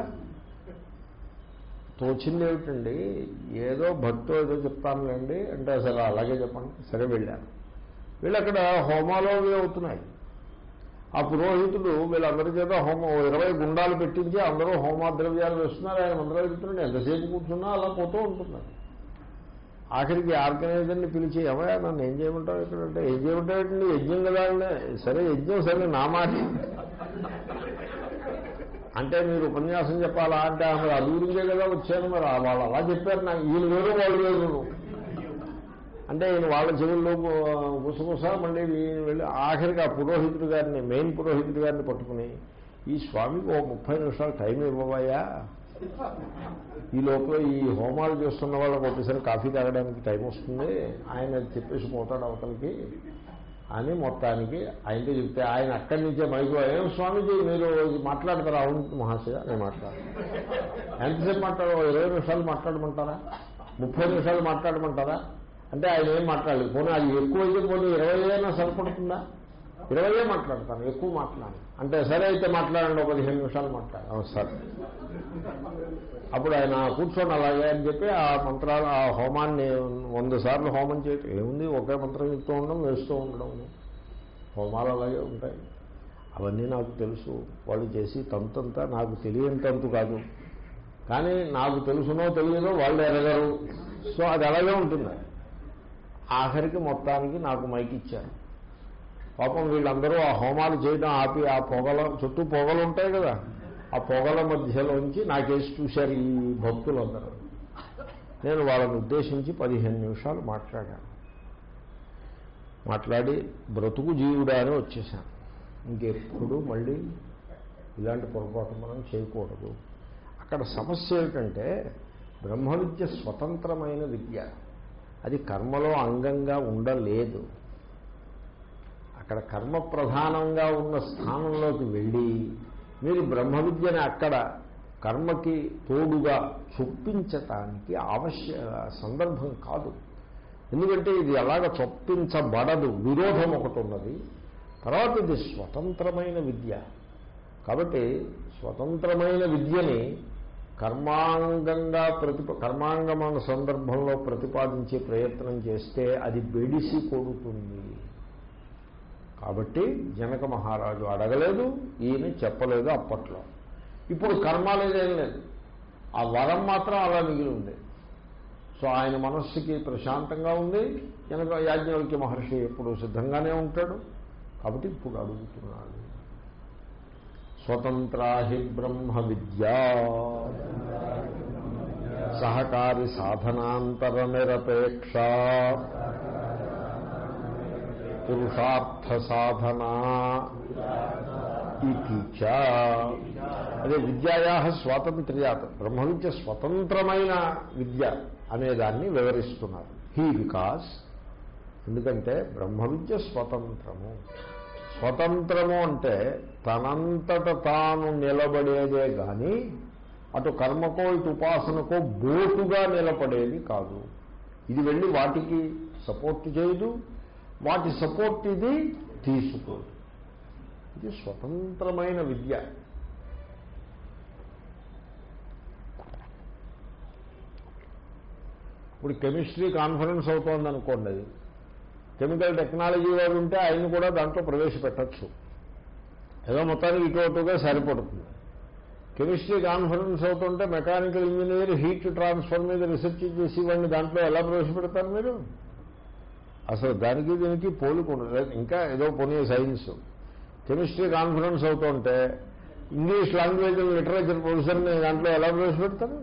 తోచింది ఏమిటండి ఏదో భక్తో ఏదో చెప్తానులేండి అంటే సరే అలాగే చెప్పండి సరే వెళ్ళాను వీళ్ళు అక్కడ హోమాలు అవి అవుతున్నాయి ఆ పురోహితుడు వీళ్ళందరి చేత హోమం ఓ ఇరవై గుండాలు పెట్టించి అందరూ హోమాద్రవ్యాలు వేస్తున్నారు ఆయన మంత్రాలు ఎంతసేపు కూర్చున్నా అలా పోతూ ఉంటున్నారు ఆఖరికి ఆర్గనైజర్ని పిలిచి ఏమయ్యా నన్ను ఏం చేయమంటావు ఇక్కడ అంటే ఏం చేయమంటావు యజ్ఞం కదా అంటే సరే యజ్ఞం సరే నా మాట అంటే మీరు ఉపన్యాసం చెప్పాలా అంటే అసలు అది గురించే కదా వచ్చాను మరి వాళ్ళు అలా చెప్పారు నాకు ఈయన వేరు వాళ్ళు వేరు అంటే ఈయన వాళ్ళ చెవుల్లో గుసగుస మళ్ళీ ఈయన వెళ్ళి ఆఖరికి ఆ పురోహితుడు గారిని మెయిన్ పురోహితుడు గారిని పట్టుకుని ఈ స్వామికి ఓ ముప్పై నిమిషాలు టైం ఇవ్వవయ్యా ఈ లోపల ఈ హోమాలు చేస్తున్న వాళ్ళకి ఒకసారి కాఫీ తాగడానికి టైం వస్తుంది ఆయన చెప్పేసి పోతాడు అవతలకి అని మొత్తానికి ఆయనతో చెప్తే ఆయన అక్కడి నుంచే మైకు ఏం స్వామీజీ మీరు మాట్లాడతారా అవును మహాశయ నేను మాట్లాడు ఎంతసేపు మాట్లాడు ఇరవై నిమిషాలు మాట్లాడమంటారా ముప్పై నిమిషాలు మాట్లాడమంటారా అంటే ఆయన ఏం మాట్లాడలేదు పోనీ అది ఎక్కువ అయితే పోనీ ఇరవై అయినా సరిపడుతుందా ఇరవయే మాట్లాడతాను ఎక్కువ మాట్లాడాను అంటే సరే అయితే మాట్లాడండి ఒక పదిహేను నిమిషాలు మాట్లాడాను సరే అప్పుడు ఆయన కూర్చోండి అలాగే అని చెప్పి ఆ మంత్రాలు ఆ హోమాన్ని వంద సార్లు హోమం చేయటం ఏముంది ఒకే మంత్రం చెప్తూ ఉండడం వేస్తూ ఉండడం హోమాలు అలాగే ఉంటాయి అవన్నీ నాకు తెలుసు వాళ్ళు చేసి తంతంతా నాకు తెలియని తంతు కాదు కానీ నాకు తెలుసునో తెలియదో వాళ్ళు ఎరగరు సో అది అలాగే ఉంటుంది ఆఖరికి మొత్తానికి నాకు మైక్ ఇచ్చారు పాపం వీళ్ళందరూ ఆ హోమాలు చేయడం ఆపి ఆ పొగల చుట్టూ పొగలు ఉంటాయి కదా ఆ పొగల మధ్యలోంచి నాకేసి చూశారు ఈ భక్తులందరూ నేను వాళ్ళని ఉద్దేశించి పదిహేను నిమిషాలు మాట్లాడాను మాట్లాడి బ్రతుకు జీవుడా అని వచ్చేసాను ఇంకెప్పుడు మళ్ళీ ఇలాంటి పొరపాటు మనం చేయకూడదు అక్కడ సమస్య ఏమిటంటే బ్రహ్మ విద్య స్వతంత్రమైన విద్య అది కర్మలో అంగంగా ఉండలేదు అక్కడ కర్మ ప్రధానంగా ఉన్న స్థానంలోకి వెళ్ళి మీరు బ్రహ్మ విద్యని అక్కడ కర్మకి తోడుగా చొప్పించటానికి అవశ్య సందర్భం కాదు ఎందుకంటే ఇది అలాగ చొప్పించబడదు విరోధం ఒకటి ఉన్నది తర్వాత ఇది స్వతంత్రమైన విద్య కాబట్టి స్వతంత్రమైన విద్యని కర్మాంగంగా ప్రతిప కర్మాంగమైన సందర్భంలో ప్రతిపాదించే ప్రయత్నం చేస్తే అది బెడిసి కొడుతుంది కాబట్టి జనక మహారాజు అడగలేదు ఈయన చెప్పలేదు అప్పట్లో ఇప్పుడు కర్మ లేదేం లేదు ఆ వరం మాత్రం అలా మిగిలి ఉంది సో ఆయన మనస్సుకి ప్రశాంతంగా ఉంది జనక యాజ్ఞవల్క్య మహర్షి ఎప్పుడు సిద్ధంగానే ఉంటాడు కాబట్టి ఇప్పుడు అడుగుతున్నాడు స్వతంత్రాహి బ్రహ్మ విద్యా సహకారి సాధనాంతర నిరపేక్ష పురుషార్థ సాధన ఇది చ అదే విద్యాయా స్వాతంత్ర్యాత్ బ్రహ్మ విద్య స్వతంత్రమైన విద్య అనేదాన్ని వివరిస్తున్నారు హీ బికాస్ ఎందుకంటే బ్రహ్మ విద్య స్వతంత్రము స్వతంత్రము అంటే తనంతట తాను నిలబడేదే కానీ అటు కర్మకో ఇటు ఉపాసనకో బోటుగా నిలబడేది కాదు ఇది వెళ్ళి వాటికి సపోర్ట్ చేయదు వాటి సపోర్ట్ ఇది తీసుకోదు ఇది స్వతంత్రమైన విద్య ఇప్పుడు కెమిస్ట్రీ కాన్ఫరెన్స్ అవుతోంది అనుకోండి అది కెమికల్ టెక్నాలజీ వాడు ఉంటే ఆయన కూడా దాంట్లో ప్రవేశపెట్టచ్చు ఏదో మొత్తానికి ఇటువటుగా సరిపడుతుంది కెమిస్ట్రీ కాన్ఫరెన్స్ అవుతుంటే మెకానికల్ ఇంజనీర్ హీట్ ట్రాన్స్ఫర్ మీద రీసెర్చ్ చేసి వాడిని దాంట్లో ఎలా ప్రవేశపెడతారు మీరు అసలు దానికి దీనికి పోలిక ఇంకా ఏదో పోనీ సైన్స్ కెమిస్ట్రీ కాన్ఫరెన్స్ అవుతుంటే ఇంగ్లీష్ లాంగ్వేజ్ లిటరేచర్ ప్రొఫెసర్ని దాంట్లో ఎలా ప్రవేశపెడతారు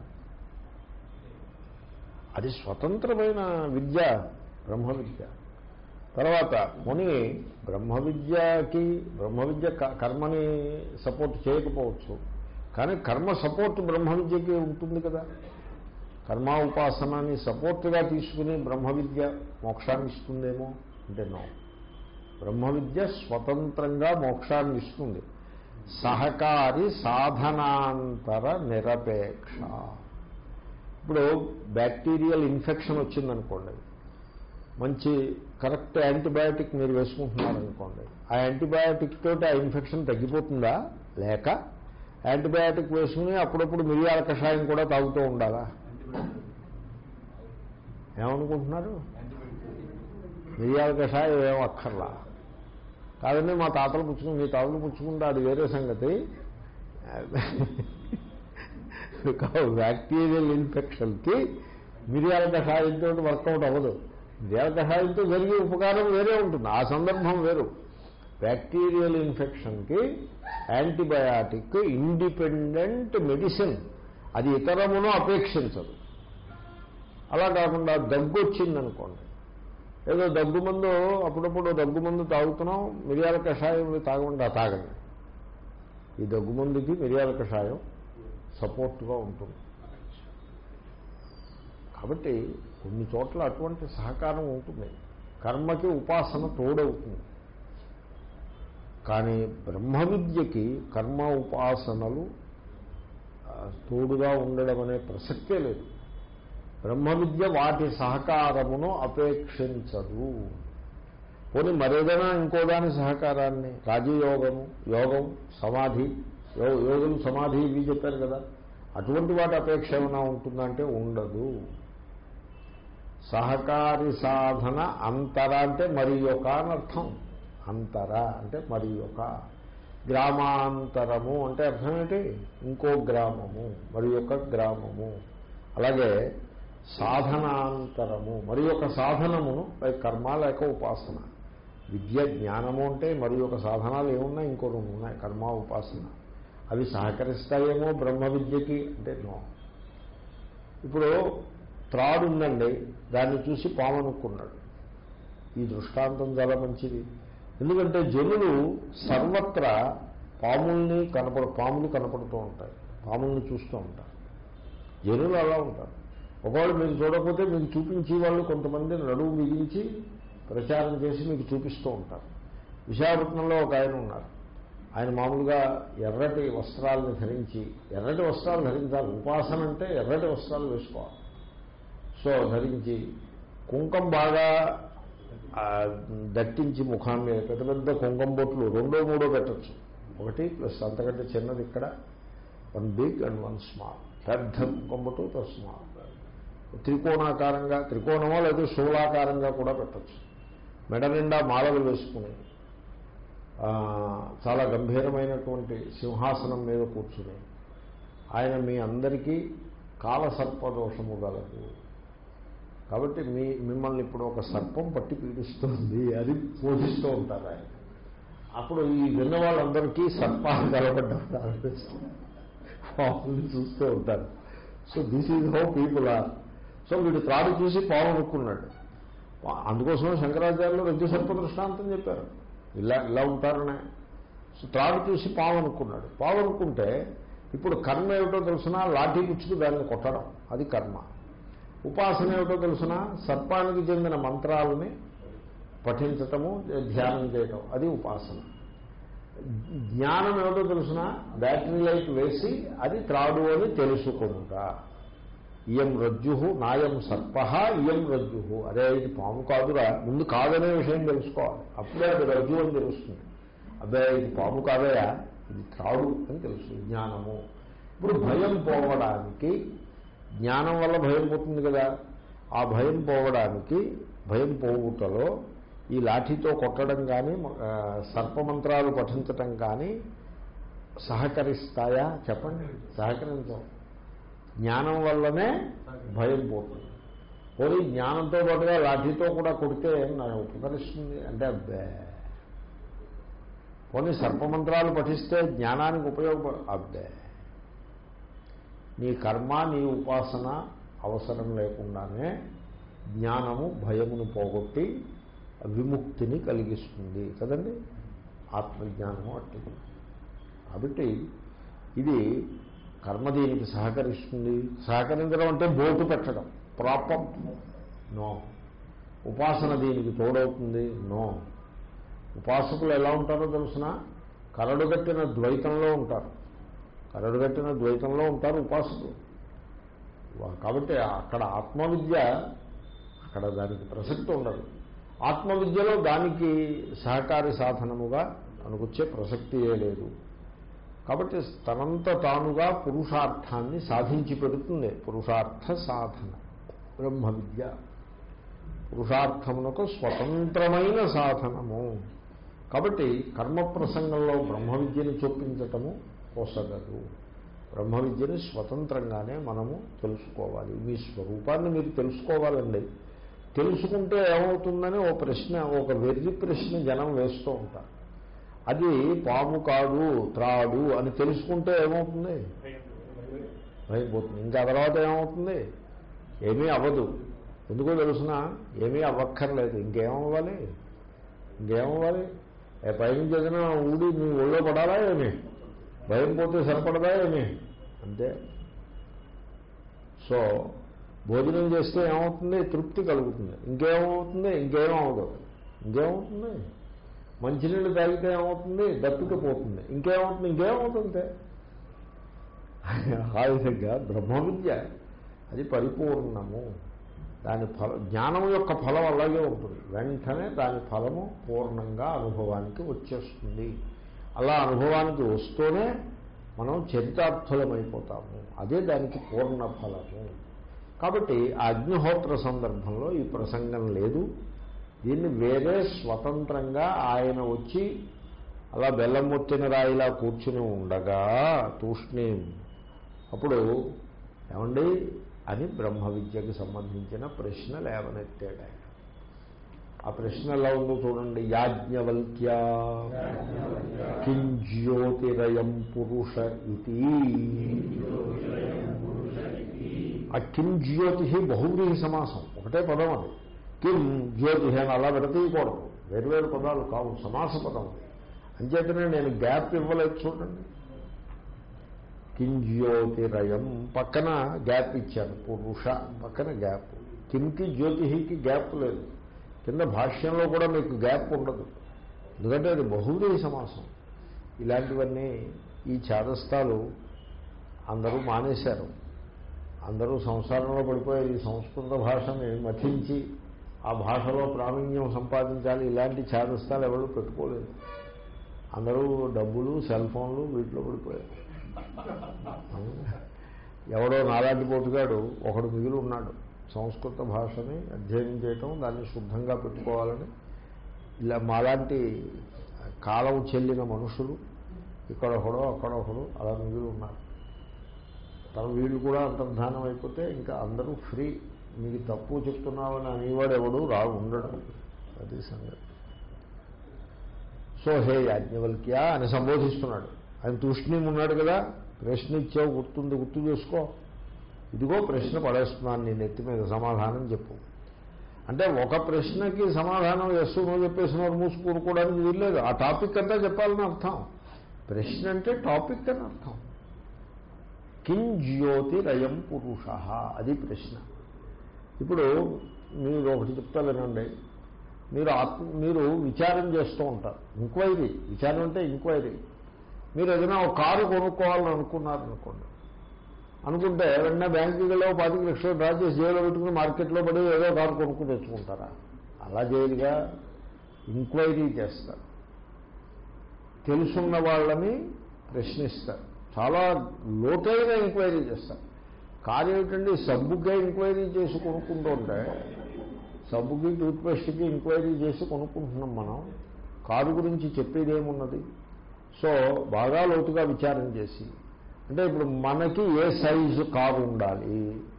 అది స్వతంత్రమైన విద్య బ్రహ్మ విద్య తర్వాత ముని బ్రహ్మ విద్యకి బ్రహ్మ విద్య కర్మని సపోర్ట్ చేయకపోవచ్చు కానీ కర్మ సపోర్ట్ బ్రహ్మ విద్యకి ఉంటుంది కదా కర్మ ఉపాసనని సపోర్ట్గా తీసుకుని బ్రహ్మ విద్య మోక్షాన్ని ఇస్తుందేమో అంటే నో బ్రహ్మ విద్య స్వతంత్రంగా మోక్షాన్ని ఇస్తుంది సహకారి సాధనాంతర నిరపేక్ష ఇప్పుడు బ్యాక్టీరియల్ ఇన్ఫెక్షన్ వచ్చిందనుకోండి మంచి కరెక్ట్ యాంటీబయాటిక్ మీరు వేసుకుంటున్నారనుకోండి ఆ యాంటీబయాటిక్ తోటి ఆ ఇన్ఫెక్షన్ తగ్గిపోతుందా లేక యాంటీబయాటిక్ వేసుకుని అప్పుడప్పుడు మిరియాల కషాయం కూడా తాగుతూ ఉండాలా ఏమనుకుంటున్నారు మిరియాల కషాయం ఏం అక్కర్లా కాదండి మా తాతలు పుచ్చుకుని మీ తాతలు పుచ్చుకుంటే అది వేరే సంగతి బ్యాక్టీరియల్ ఇన్ఫెక్షన్కి మిరియాల కషాయంతో వర్కౌట్ అవ్వదు మిరియాల కషాయంతో జరిగే ఉపకారం వేరే ఉంటుంది ఆ సందర్భం వేరు బ్యాక్టీరియల్ ఇన్ఫెక్షన్కి యాంటీబయాటిక్ ఇండిపెండెంట్ మెడిసిన్ అది ఇతరమును అపేక్షించదు అలా కాకుండా దగ్గు వచ్చిందనుకోండి ఏదో దగ్గు మందు అప్పుడప్పుడు దగ్గు మందు తాగుతున్నాం మిరియాల కషాయం తాగకుండా తాగండి ఈ దగ్గు మందుకి మిరియాల కషాయం సపోర్ట్గా ఉంటుంది కాబట్టి కొన్ని చోట్ల అటువంటి సహకారం ఉంటుంది కర్మకి ఉపాసన తోడవుతుంది కానీ బ్రహ్మ విద్యకి కర్మ ఉపాసనలు తోడుగా ఉండడం అనే ప్రసక్తే లేదు బ్రహ్మ విద్య వాటి సహకారమును అపేక్షించదు పోనీ మరేదైనా ఇంకో దాని సహకారాన్ని రాజయోగము యోగం సమాధి యోగం సమాధి ఇవి చెప్పారు కదా అటువంటి వాటి అపేక్ష ఏమైనా ఉంటుందంటే ఉండదు సహకారి సాధన అంతర అంటే మరి యొక్క అని అర్థం అంతర అంటే మరి యొక్క గ్రామాంతరము అంటే అర్థం ఏంటి ఇంకో గ్రామము మరి యొక్క గ్రామము అలాగే సాధనాంతరము మరి ఒక సాధనమును లైక్ కర్మ లేక ఉపాసన విద్య జ్ఞానము అంటే మరి ఒక సాధనాలు ఏమున్నాయి ఇంకో రెండు ఉన్నాయి కర్మ ఉపాసన అవి సహకరిస్తాయేమో బ్రహ్మ విద్యకి అంటే నో ఇప్పుడు త్రాడు ఉందండి దాన్ని చూసి పాము అనుకున్నాడు ఈ దృష్టాంతం చాలా మంచిది ఎందుకంటే జనులు సర్వత్రా పాముల్ని కనపడ పాములు కనపడుతూ ఉంటాయి పాముల్ని చూస్తూ ఉంటారు జనులు అలా ఉంటారు ఒకవేళ మీకు చూడకపోతే మీకు చూపించే వాళ్ళు కొంతమంది నడువు మిగించి ప్రచారం చేసి మీకు చూపిస్తూ ఉంటారు విశాఖపట్నంలో ఒక ఆయన ఉన్నారు ఆయన మామూలుగా ఎర్రటి వస్త్రాలను ధరించి ఎర్రటి వస్త్రాలు ధరించాలి ఉపాసన అంటే ఎర్రటి వస్త్రాలు వేసుకోవాలి సో ధరించి కుంకం బాగా దట్టించి ముఖాన్ని పెద్ద పెద్ద కుంకం బొట్లు రెండో మూడో పెట్టచ్చు ఒకటి ప్లస్ అంతకంటే చిన్నది ఇక్కడ one big and one small పెద్ద కొమ్మటు తో స్మాల్ త్రికోణాకారంగా త్రికోణమో లేదా శూలాకారంగా కూడా పెట్టచ్చు మెడ నిండా మాలలు వేసుకుని ఆ, చాలా గంభీరమైనటువంటి సింహాసనం మీద కూర్చుని ఆయన మీ అందరికీ కాలసర్పదోషము గలదు కాబట్టి మీ మిమ్మల్ని ఇప్పుడు ఒక సర్పం పట్టి పీడిస్తుంది అది పోషిస్తూ ఉంటారు ఆయన అప్పుడు ఈ విన్న వాళ్ళందరికీ సర్పాలు కలబడ్డారు పాముని చూస్తూ ఉంటారు so this is how people are so వీడు త్రాడు చూసి పాము అనుకున్నాడు అందుకోసమే శంకరాచార్యులు రజ్జు సర్ప దృష్టాంతం చెప్పారు ఇలా ఇలా ఉంటారనే సో త్రాడు చూసి పాము అనుకున్నాడు పాము అనుకుంటే ఇప్పుడు కర్మ ఏమిటో తెలిసినా లాఠీ పుచ్చుకు దాన్ని కొట్టడం అది కర్మ ఉపాసన ఏమిటో తెలిసిన సర్పానికి చెందిన మంత్రాలని పఠించటము ధ్యానం చేయటం అది ఉపాసన జ్ఞానం ఏమిటో తెలిసిన బ్యాటరీ లైట్ వేసి అది త్రాడు అని తెలుసుకుంటా ఇయం రజ్జు నాయం సర్ప ఇయం రజ్జు అదే ఇది పాము కాదురా ముందు కాదనే విషయం తెలుసుకోవాలి అప్పుడే అది రజ్జు అని తెలుస్తుంది అబ్బే ఇది పాము కాదయా ఇది త్రాడు అని తెలుసు జ్ఞానము ఇప్పుడు భయం పోవడానికి జ్ఞానం వల్ల భయం పోతుంది కదా ఆ భయం పోవడానికి భయం పోవుటలో ఈ లాఠీతో కొట్టడం కానీ ఆ, సర్పమంత్రాలు పఠించటం కానీ సహకరిస్తాయా చెప్పండి సహకరించవు జ్ఞానం వల్లనే భయం పోతుంది పోనీ జ్ఞానంతో పాటుగా లాఠీతో కూడా కొడితే నా ఉపకరిస్తుంది అంటే అబ్బే పోనీ సర్పమంత్రాలు పఠిస్తే జ్ఞానానికి ఉపయోగపడ అబ్బే నీ కర్మ నీ ఉపాసన అవసరం లేకుండానే జ్ఞానము భయమును పోగొట్టి విముక్తిని కలిగిస్తుంది కదండి ఆత్మజ్ఞానము అట్టిది కాబట్టి ఇది కర్మ దీనికి సహకరిస్తుంది సహకరించడం అంటే బోటు పెట్టడం ప్రాపం నో ఉపాసన దీనికి తోడవుతుంది నో ఉపాసకులు ఎలా ఉంటారో తెలుసిన కరడుగట్టిన ద్వైతంలో ఉంటారు కరడుగట్టిన ద్వైతంలో ఉంటారు ఉపాసకులు వా- కాబట్టి అక్కడ ఆత్మవిద్య అక్కడ దానికి ప్రసక్తి ఉండదు ఆత్మవిద్యలో దానికి సహకారి సాధనముగా అనుకొచ్చే ప్రసక్తియే లేదు కాబట్టి తనంత తానుగా పురుషార్థాన్ని సాధించి పెడుతుంది పురుషార్థ సాధన బ్రహ్మ విద్య పురుషార్థమునకు స్వతంత్రమైన సాధనము కాబట్టి కర్మ ప్రసంగంలో బ్రహ్మ విద్యను చొప్పించటము పోసగదు బ్రహ్మ విద్యని స్వతంత్రంగానే మనము తెలుసుకోవాలి మీ స్వరూపాన్ని మీరు తెలుసుకోవాలండి తెలుసుకుంటే ఏమవుతుందని ఓ ప్రశ్న ఒక వెర్రి ప్రశ్న జనం వేస్తూ ఉంటారు అది పాము కాదు త్రాడు అని తెలుసుకుంటే ఏమవుతుంది అయిపోతుంది ఇంకా తర్వాత ఏమవుతుంది ఏమీ అవ్వదు ఎందుకో తెలుసిన ఏమీ అవ్వక్కర్లేదు ఇంకేమవ్వాలి ఇంకేమవ్వాలి ఏ పైనుంచి ఏదైనా ఊడి మీ ఒళ్ళో పడాలా ఏమి భయం పోతే సరిపడదా ఏమి అంతే సో భోజనం చేస్తే ఏమవుతుంది తృప్తి కలుగుతుంది ఇంకేమవుతుంది ఇంకేమవదు ఇంకేమవుతుంది మంచినీళ్ళు తాగితే ఏమవుతుంది దప్పిక పోతుంది ఇంకేమవుతుంది ఇంకేమవుతుంది ఆ విధంగా బ్రహ్మ విద్య అది పరిపూర్ణము దాని ఫల జ్ఞానం యొక్క ఫలం అలాగే ఉంటుంది వెంటనే దాని ఫలము పూర్ణంగా అనుభవానికి వచ్చేస్తుంది అలా అనుభవానికి వస్తూనే మనం చరితార్థులమైపోతాము అదే దానికి పూర్ణ ఫలము కాబట్టి ఆ అగ్నిహోత్ర సందర్భంలో ఈ ప్రసంగం లేదు దీన్ని వేరే స్వతంత్రంగా ఆయన వచ్చి అలా బెల్లం మొత్తిన రాయిలా కూర్చుని ఉండగా తూష్ణీం అప్పుడు ఏమండి అని బ్రహ్మ విద్యకు సంబంధించిన ప్రశ్న లేవనెత్తాడు ఆయన ఆ ప్రశ్న ఎలా ఉందో చూడండి యాజ్ఞవల్క్య కిం జ్యోతిరయం పురుష ఇది ఆ కిం జ్యోతి బహువ్రీహి సమాసం ఒకటే పదం అది కిం జ్యోతి అని అలా విడతీయకూడదు వేరువేరు పదాలు కావు సమాస పదం అది అంచేతనే నేను గ్యాప్ ఇవ్వలేదు చూడండి కింజ్యోతిరయం పక్కన గ్యాప్ ఇచ్చాను పురుష పక్కన గ్యాప్ కింకి జ్యోతికి గ్యాప్ లేదు కింద భాష్యంలో కూడా మీకు గ్యాప్ ఉండదు ఎందుకంటే అది బహుదీ సమాసం ఇలాంటివన్నీ ఈ ఛాదస్థాలు అందరూ మానేశారు అందరూ సంసారంలో పడిపోయి ఈ సంస్కృత భాషని మథించి ఆ భాషలో ప్రావీణ్యం సంపాదించాలి ఇలాంటి ఛాదస్థాలు ఎవరు పెట్టుకోలేదు అందరూ డబ్బులు సెల్ ఫోన్లు వీటిలో పడిపోయారు ఎవడో నాలాంటి పోటుగాడు ఒకడు మిగిలి ఉన్నాడు సంస్కృత భాషని అధ్యయనం చేయటం దాన్ని శుద్ధంగా పెట్టుకోవాలని ఇలా మాలాంటి కాలం చెల్లిన మనుషులు ఇక్కడొకడో అక్కడొకడు అలా మిగిలి ఉన్నారు తన వీళ్ళు కూడా అంతర్ధానం అయిపోతే ఇంకా అందరూ ఫ్రీ మీకు తప్పు చెప్తున్నామని అనేవాడు ఎవడు రా ఉండడు అది సంగతి సో హే యాజ్ఞవల్క్య అని సంబోధిస్తున్నాడు ఆయన తూష్ణీం ఉన్నాడు కదా ప్రశ్న ఇచ్చావు గుర్తుంది గుర్తు చేసుకో ఇదిగో ప్రశ్న పడేస్తున్నాను నేను ఎత్తి మీద సమాధానం చెప్పు అంటే ఒక ప్రశ్నకి సమాధానం ఎస్సు నువ్వు చెప్పేసిన మూసి కూరుకోవడానికి వీల్లేదు ఆ టాపిక్ అంతా చెప్పాలని అర్థం ప్రశ్న అంటే టాపిక్ అని అర్థం కిం జ్యోతిరయం పురుష అది ప్రశ్న ఇప్పుడు మీరు ఒకటి చెప్తా వినండి మీరు ఆత్మ మీరు విచారం చేస్తూ ఉంటారు ఎంక్వైరీ విచారం అంటే ఎంక్వైరీ మీరు ఏదైనా ఒక కారు కొనుక్కోవాలని అనుకున్నారు అనుకోండి అనుకుంటే వెంటనే బ్యాంకుకి వెళ్ళి పాతిక లక్షలు డ్రా చేసి జైల్లో పెట్టుకుని మార్కెట్లో పడి ఏదో కారు కొనుక్కుని తెచ్చుకుంటారా అలా చేయదుగా ఎంక్వైరీ చేస్తారు తెలుసున్న వాళ్ళని ప్రశ్నిస్తారు చాలా లోతైన ఎంక్వైరీ చేస్తారు కారు ఏమిటండి సబ్బుకే ఎంక్వైరీ చేసి కొనుక్కుంటూ ఉంటే సబ్బుకి టూత్పేస్ట్కి ఎంక్వైరీ చేసి కొనుక్కుంటున్నాం మనం కారు గురించి చెప్పేది ఏమున్నది సో బాగా లోతుగా విచారం చేసి అంటే ఇప్పుడు మనకి ఏ సైజు కారు ఉండాలి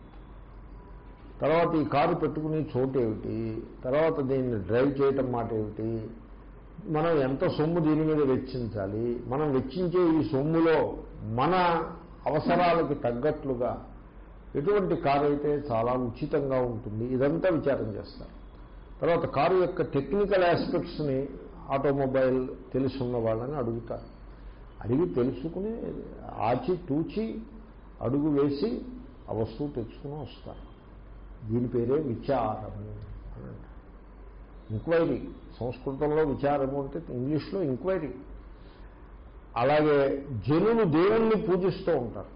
తర్వాత ఈ కారు పెట్టుకునే చోటు ఏమిటి తర్వాత దీన్ని డ్రైవ్ చేయటం మాట ఏమిటి మనం ఎంత సొమ్ము దీని మీద వెచ్చించాలి మనం వెచ్చించే ఈ సొమ్ములో మన అవసరాలకి తగ్గట్లుగా ఎటువంటి కారు అయితే చాలా ఉచితంగా ఉంటుంది ఇదంతా విచారం చేస్తారు తర్వాత కారు యొక్క టెక్నికల్ ఆస్పెక్ట్స్ని ఆటోమొబైల్ తెలుసున్న వాళ్ళని అడుగుతారు అడిగి తెలుసుకుని ఆచి తూచి అడుగు వేసి ఆ వస్తువు తెచ్చుకుని వస్తారు దీని పేరే విచారము అని అంటారు ఎంక్వైరీ సంస్కృతంలో విచారము అంటే ఇంగ్లీష్లో ఎంక్వైరీ అలాగే జనులు దేవుణ్ణి పూజిస్తూ ఉంటారు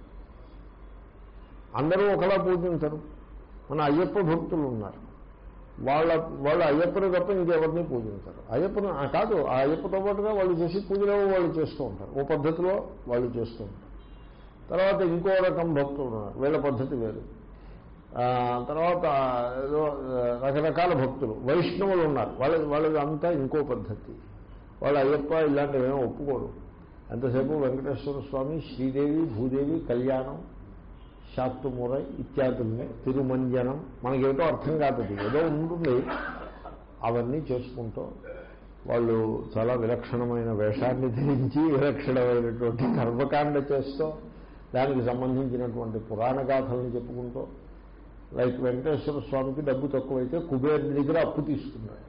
అందరూ ఒకలా పూజించరు మన అయ్యప్ప భక్తులు ఉన్నారు వాళ్ళ వాళ్ళు అయ్యప్పని తప్ప ఇంకెవరిని పూజించరు అయ్యప్పను ఆ కాదు ఆ అయ్యప్పతో పాటుగా వాళ్ళు చేసి పూజలో వాళ్ళు చేస్తూ ఉంటారు ఓ పద్ధతిలో వాళ్ళు చేస్తూ ఉంటారు తర్వాత ఇంకో రకం భక్తులు ఉన్నారు వీళ్ళ పద్ధతి వేరు ఆ, తర్వాత ఏదో రకరకాల భక్తులు వైష్ణవులు ఉన్నారు వాళ్ళ వాళ్ళది అంతా ఇంకో పద్ధతి వాళ్ళు అయ్యప్ప ఇలాంటివి ఏమీ ఒప్పుకోరు ఎంతసేపు వెంకటేశ్వర స్వామి శ్రీదేవి భూదేవి కళ్యాణం శాక్తుమురై ఇత్యాదుల్ని తిరుమంజనం మనకేటో అర్థం కాదు అది. ఏదో ఉంటుంది అవన్నీ చేసుకుంటూ వాళ్ళు చాలా విలక్షణమైన వేషాన్ని ధరించి విలక్షణమైనటువంటి కర్మకాండ చేస్తూ దానికి సంబంధించినటువంటి పురాణ గాథలను చెప్పుకుంటూ లైక్ వెంకటేశ్వర స్వామికి డబ్బు తక్కువైతే కుబేరుడి దగ్గర అప్పు తీసుకున్నాడు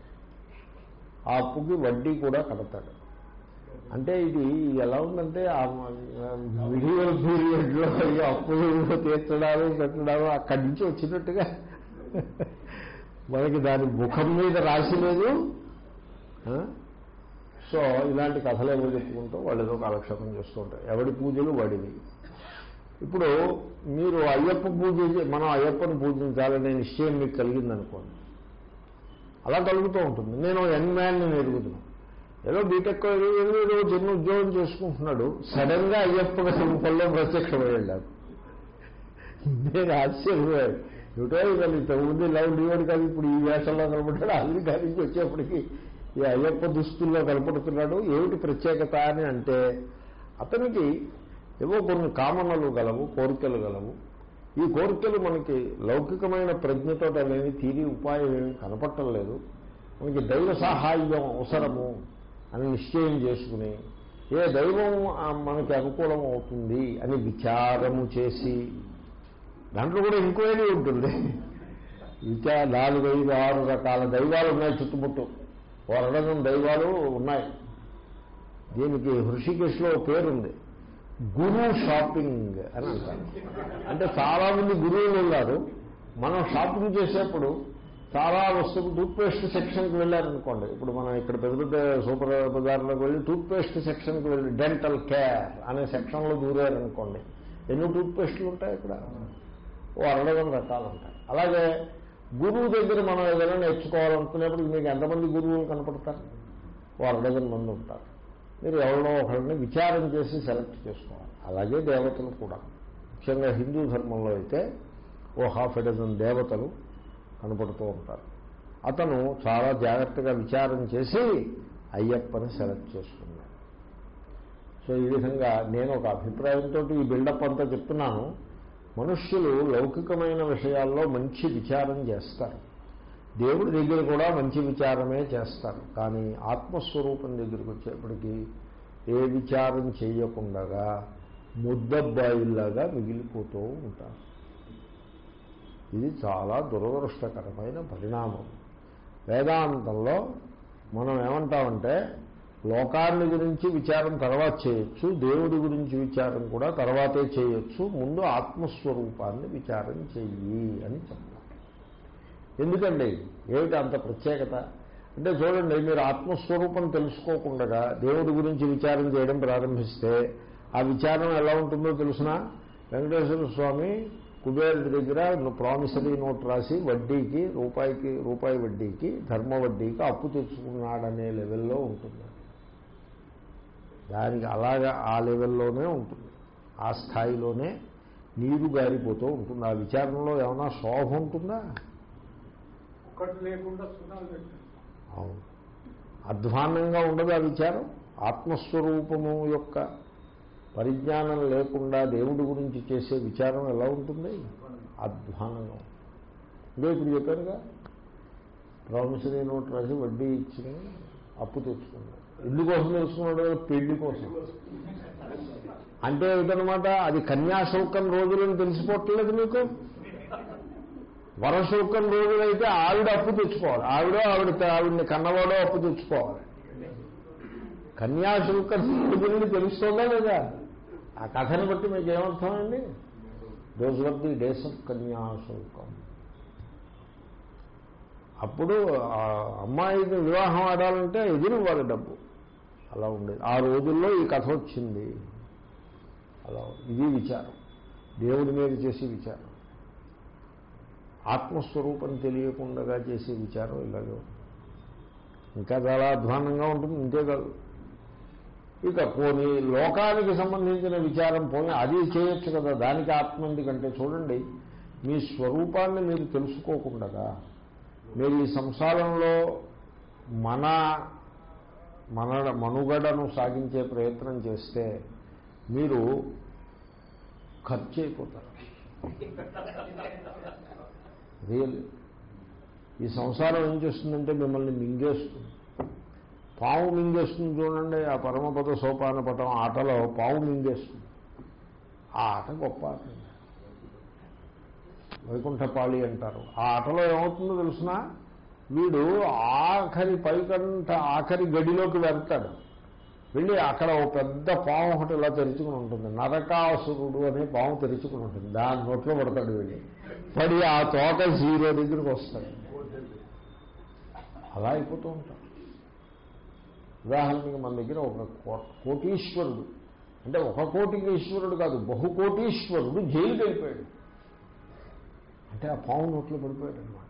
ఆ అప్పుకి వడ్డీ కూడా కడతాడు అంటే ఇది ఎలా ఉందంటే ఆ మిడివల్ పీరియడ్లో ఈ అప్పులు తీర్చడాలు పెట్టడాలు అక్కడి నుంచి వచ్చినట్టుగా మనకి దాని ముఖం మీద రాసి లేదు ఆ? సో ఇలాంటి కథలేమో చెప్పుకుంటూ వాళ్ళు ఏదో కాలక్షేపం చేస్తూ ఉంటారు ఎవడి పూజలు వాడివి ఇప్పుడు మీరు అయ్యప్ప పూజ చే- మనం అయ్యప్పని పూజించాలనే నిశ్చయం మీకు కలిగిందనుకోండి అలా కలుగుతూ ఉంటుంది నేను యంగ్ మ్యాన్ని ఎరుగుతున్నాను ఏదో బీటెక్ ఏదో ఏదో ఏదో చిన్న ఉద్యోగం చేసుకుంటున్నాడు సడన్ గా అయ్యప్ప రూపంలో ప్రత్యక్షమయ్యాడు నాకు. నేను ఆశ్చర్యపోయాడు ఏమిటో ఇక ఇంతకుముందు ఇలా ఉండేవాడు కాదు ఇప్పుడు ఈ వేషంలో కనపడ్డాడు అమెరికా నుంచి వచ్చేప్పటికి ఈ అయ్యప్ప దుస్తుల్లో కనపడుతున్నాడు ఏమిటి ప్రత్యేకత అని అంటే అతనికి ఏవో కొన్ని కామనలు గలవు కోరికలు గలవు ఈ కోరికలు మనకి లౌకికమైన ప్రజ్ఞతో అనేవి తీరి ఉపాయం ఏమి కనపడటం లేదు మనకి దైవ సహాయం అవసరము అని నిశ్చయం చేసుకుని ఏ దైవం ఆ, మనకి అనుకూలం అవుతుంది అని విచారము చేసి దాంట్లో కూడా ఎంక్వైరీ ఉంటుంది ఇంకా నాలుగు ఐదు ఆరు రకాల దైవాలు ఉన్నాయి చుట్టుముట్టు వరడం దైవాలు ఉన్నాయి దీనికి హృషికేశ్లో ఓ పేరుంది గురు షాపింగ్ అని అంటారు అంటే చాలా మంది గురువులు ఉన్నారు మనం షాపింగ్ చేసేప్పుడు చాలా వస్తువులు టూత్పేస్ట్ సెక్షన్కి వెళ్ళారనుకోండి ఇప్పుడు మనం ఇక్కడ పెద్ద పెద్ద సూపర్ బజార్లోకి వెళ్ళి టూత్పేస్ట్ సెక్షన్కి వెళ్ళి డెంటల్ కేర్ అనే సెక్షన్లో దూరారనుకోండి ఎన్ని టూత్పేస్టులు ఉంటాయి ఇక్కడ ఓ అరడజన్ రకాలు ఉంటాయి అలాగే గురువు దగ్గర మనం ఏదైనా నేర్చుకోవాలనుకునేప్పుడు మీకు ఎంతమంది గురువులు కనపడతారు ఓ అరడజన్ మంది ఉంటారు మీరు ఎవరినో ఒకరిని విచారం చేసి సెలెక్ట్ చేసుకోవాలి అలాగే దేవతలు కూడా ముఖ్యంగా హిందూ ధర్మంలో అయితే ఓ హాఫ్ ఎ డజన్ దేవతలు కనపడుతూ ఉంటారు అతను చాలా జాగ్రత్తగా విచారం చేసి అయ్యప్పని సెలెక్ట్ చేసుకున్నాడు సో ఈ విధంగా నేను ఒక అభిప్రాయంతో ఈ బిల్డప్ అంతా చెప్తున్నాను మనుష్యులు లౌకికమైన విషయాల్లో మంచి విచారం చేస్తారు దేవుడి దగ్గర కూడా మంచి విచారమే చేస్తారు కానీ ఆత్మస్వరూపం దగ్గరికి వచ్చేప్పటికీ ఏ విచారం చేయకుండా ముద్దబ్బాయిల్లాగా మిగిలిపోతూ ఉంటారు ఇది చాలా దురదృష్టకరమైన పరిణామం వేదాంతంలో మనం ఏమంటామంటే లోకాన్ని గురించి విచారం తర్వాత చేయొచ్చు దేవుడి గురించి విచారం కూడా తర్వాతే చేయొచ్చు ముందు ఆత్మస్వరూపాన్ని విచారం చెయ్యి అని చెప్పాలి ఎందుకండి ఏమిటి అంత ప్రత్యేకత అంటే చూడండి మీరు ఆత్మస్వరూపం తెలుసుకోకుండా దేవుడి గురించి విచారం చేయడం ప్రారంభిస్తే ఆ విచారం ఎలా ఉంటుందో తెలుసిన వెంకటేశ్వర స్వామి కుబేరుడి దగ్గర ప్రామిసరీ నోట్ రాసి వడ్డీకి రూపాయికి రూపాయి వడ్డీకి ధర్మ వడ్డీకి అప్పు తెచ్చుకున్నాడనే లెవెల్లో ఉంటుంది దానికి అలాగా ఆ లెవెల్లోనే ఉంటుంది ఆ స్థాయిలోనే నీరు గారిపోతూ ఉంటుంది ఆ విచారణలో ఏమైనా శోభ ఉంటుందా ఒక్కటి లేకుండా సున్నాలు పెట్టారు అవును అధ్వాన్నంగా ఉండదు ఆ విచారం ఆత్మస్వరూపము యొక్క పరిజ్ఞానం లేకుండా దేవుడి గురించి చేసే విచారం ఎలా ఉంటుంది అధ్వానంగా ఉంటుంది. ఇదే ఇప్పుడు చెప్పానుగా ప్రామిసరీ నోట్ రాసి వడ్డీ ఇచ్చిన అప్పు తెచ్చుకున్నాడు ఎందుకోసం తెలుసుకున్నాడు పెళ్లి కోసం అంటే ఏమిటనమాట అది కన్యాశుల్కం రోజులని తెలిసిపోవట్లేదు మీకు వరశుల్కం రోజులైతే ఆవిడ అప్పు తెచ్చుకోవాలి ఆవిడ ఆవిడ ఆవిడని కన్నవాడో అప్పు తెచ్చుకోవాలి కన్యాశుల్కం రోజులని తెలుస్తుందా లేదా ఆ కథను బట్టి మీకు ఏమర్థమండి those were the days of Kanyasulkam అప్పుడు ఆ అమ్మాయికి వివాహం ఆడాలంటే ఎదురువ్వాలి డబ్బు అలా ఉండేది ఆ రోజుల్లో ఈ కథ వచ్చింది అలా ఇది విచారం దేవుడి మీద చేసే విచారం ఆత్మస్వరూపం తెలియకుండా చేసే విచారం ఇలాగే ఉంటుంది. ఇంకా చాలా అధ్వానంగా ఉంటుంది ఇంతే కాదు ఇక పోనీ లోకానికి సంబంధించిన విచారం పోనీ అది చేయొచ్చు కదా దానికి ఆత్మ ఎందుకంటే చూడండి మీ స్వరూపాన్ని మీరు తెలుసుకోకుండా మీరు ఈ సంసారంలో మన మన మనుగడను సాగించే ప్రయత్నం చేస్తే మీరు ఖర్చు అయిపోతారు రియల్ ఈ సంసారం ఏం చేస్తుందంటే మిమ్మల్ని మింగేస్తుంది పాము మింగేస్తుంది చూడండి ఆ పరమపద సోపాన పటం ఆటలో పాము మింగేస్తుంది ఆ ఆట గొప్ప ఆట వైకుంఠపాళి అంటారు ఆ ఆటలో ఏమవుతుందో తెలుసిన వీడు ఆఖరి పైకంట ఆఖరి గడిలోకి వెళ్తాడు వెళ్ళి అక్కడ ఓ పెద్ద పాము ఒకటి ఇలా తెరుచుకుని ఉంటుంది నరకాసురుడు అనే పాము తెరుచుకుని ఉంటుంది దాని నోట్లో పడతాడు వెళ్ళి పడి ఆ తోక జీరో దగ్గరికి వస్తాడు అలా అయిపోతూ ఉంటాం ఉదాహరణకి మన దగ్గర ఒక కో- కోటీశ్వరుడు అంటే ఒక కోటికి ఈశ్వరుడు కాదు బహుకోటీశ్వరుడు జైలుకి వెళ్ళిపోయాడు అంటే ఆ పాము నోట్లో పడిపోయాడు అనమాట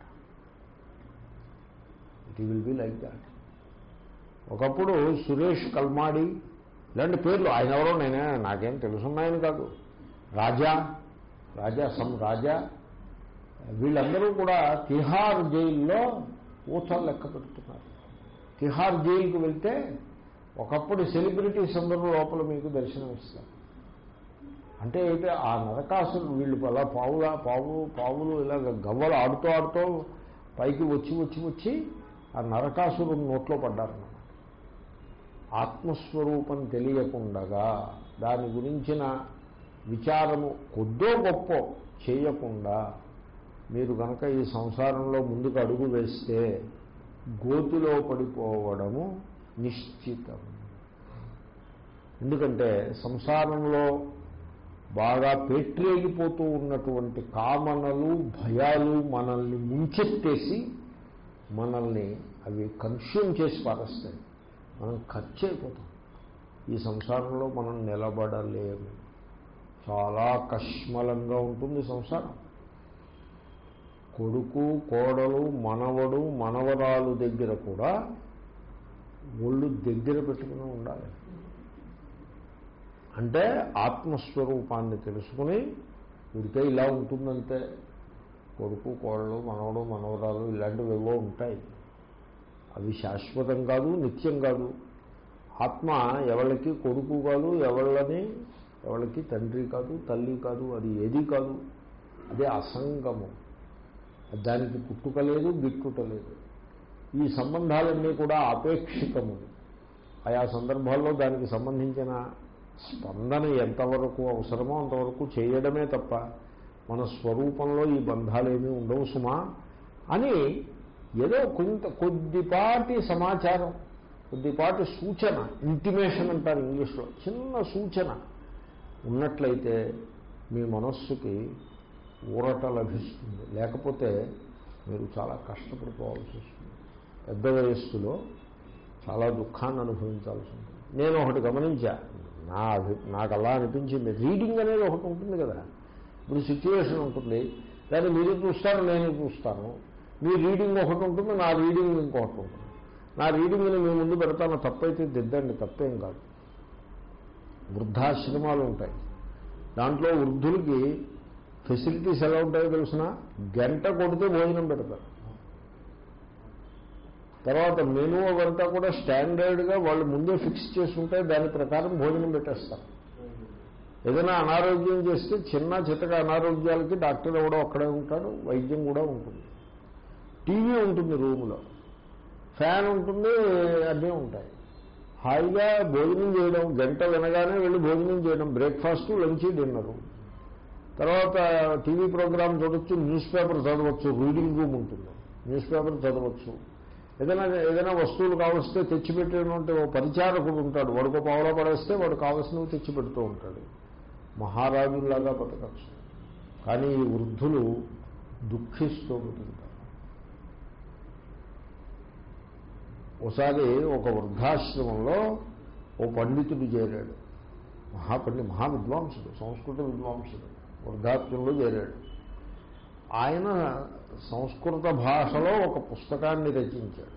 it will be like that ఒకప్పుడు సురేష్ కల్మాడి ఇలాంటి పేర్లు ఆయన ఎవరో నేనే నాకేం తెలుసున్నాయని కాదు రాజా రాజా సమ్ రాజా వీళ్ళందరూ కూడా తిహార్ జైల్లో ఊచలు లెక్క పెడుతున్నారు తిహార్ జైలుకి వెళ్తే ఒకప్పుడు సెలబ్రిటీస్ అందరూ లోపల మీకు దర్శనం ఇస్తారు అంటే అయితే ఆ నరకాసులు వీళ్ళు అలా పావులా పావు పావులు ఇలా గవ్వలు ఆడుతూ ఆడుతూ పైకి వచ్చి వచ్చి వచ్చి ఆ నరకాసురు నోట్లో పడ్డారన్నమాట ఆత్మస్వరూపం తెలియకుండగా దాని గురించిన విచారము కొద్దో గొప్ప చేయకుండా మీరు కనుక ఈ సంసారంలో ముందుకు అడుగు వేస్తే గోతిలో పడిపోవడము నిశ్చితం ఎందుకంటే సంసారంలో బాగా పేట్రేగిపోతూ ఉన్నటువంటి కామనలు భయాలు మనల్ని ముంచెత్తేసి మనల్ని అవి కన్స్యూమ్ చేసి పారేస్తాయి మనం ఖర్చు అయిపోతాం ఈ సంసారంలో మనం నిలబడలేము చాలా కష్మలంగా ఉంటుంది సంసారం కొడుకు కోడలు మనవడు మనవరాలు దగ్గర కూడా ఒళ్ళు దగ్గర పెట్టుకుని ఉండాలి అంటే ఆత్మస్వరూపాన్ని తెలుసుకుని ఉడితే ఇలా ఉంటుందంటే కొడుకు కోళ్ళు మనవడు మనవరాలు ఇలాంటివి ఏవో ఉంటాయి అవి శాశ్వతం కాదు నిత్యం కాదు ఆత్మ ఎవరికి కొడుకు కాదు ఎవళ్ళని ఎవరికి తండ్రి కాదు తల్లి కాదు అది ఏది కాదు అదే అసంగము దానికి పుట్టుక లేదు గిట్టుట లేదు ఈ సంబంధాలన్నీ కూడా ఆపేక్షికములు ఆయా సందర్భాల్లో దానికి సంబంధించిన స్పందన ఎంతవరకు అవసరమో అంతవరకు చేయడమే తప్ప మన స్వరూపంలో ఈ బంధాలేమీ ఉండవు సుమా అని ఏదో కొంత కొద్దిపాటి సమాచారం కొద్దిపాటి సూచన ఇంటిమేషన్ అంటారు ఇంగ్లీష్లో చిన్న సూచన ఉన్నట్లయితే మీ మనస్సుకి ఊరట లభిస్తుంది లేకపోతే మీరు చాలా కష్టపడిపోవాల్సి వస్తుంది పెద్ద వయస్సులో చాలా దుఃఖాన్ని అనుభవించాల్సి ఉంటుంది నేను ఒకటి గమనించా నా అభి నాకు అలా అనిపించింది రీడింగ్ అనేది ఒకటి ఉంటుంది కదా ఇప్పుడు సిచ్యువేషన్ ఉంటుంది దాన్ని మీరు చూస్తారు నేను చూస్తాను మీ రీడింగ్ ఒకటి ఉంటుంది నా రీడింగ్ ఇంకొకటి ఉంటుంది నా రీడింగ్ని మీ ముందు పెడతాను తప్పైతే దిద్దండి తప్పేం కాదు వృద్ధాశ్రమాలు ఉంటాయి దాంట్లో వృద్ధులకి ఫెసిలిటీస్ ఎలా ఉంటాయో తెలిసిన గంట కొడితే భోజనం పెడతారు తర్వాత మెనూ అవంతా కూడా స్టాండర్డ్గా వాళ్ళు ముందే ఫిక్స్ చేసుకుంటే దాని ప్రకారం భోజనం పెట్టేస్తారు ఏదైనా అనారోగ్యం చేస్తే చిన్న చితక అనారోగ్యాలకి డాక్టర్ ఎవడో అక్కడే ఉంటాడు వైద్యం కూడా ఉంటుంది టీవీ ఉంటుంది రూములో ఫ్యాన్ ఉంటుంది అన్నీ ఉంటాయి హాయిగా భోజనం చేయడం గంట వినగానే వెళ్ళి భోజనం చేయడం బ్రేక్ఫాస్ట్ లంచ్ డిన్నరు తర్వాత టీవీ ప్రోగ్రామ్ చూడొచ్చు న్యూస్ పేపర్ చదవచ్చు రీడింగ్ రూమ్ ఉంటుంది న్యూస్ పేపర్ చదవచ్చు ఏదైనా ఏదైనా వస్తువులు కావలిస్తే తెచ్చిపెట్టేటువంటి ఓ పరిచారకుడు ఉంటాడు వాడికి పావులో పడేస్తే వాడు కావలసినవి తెచ్చిపెడుతూ ఉంటాడు మహారాజులాగా బతకచ్చు కానీ ఈ వృద్ధులు దుఃఖిస్తూ ఉంటుంటారు ఒకసారి ఒక వృద్ధాశ్రమంలో ఓ పండితుడు చేరాడు మహాపండి మహావిద్వాంసుడు సంస్కృత విద్వాంసుడు వృద్ధాప్యంలో చేరాడు ఆయన సంస్కృత భాషలో ఒక పుస్తకాన్ని రచించాడు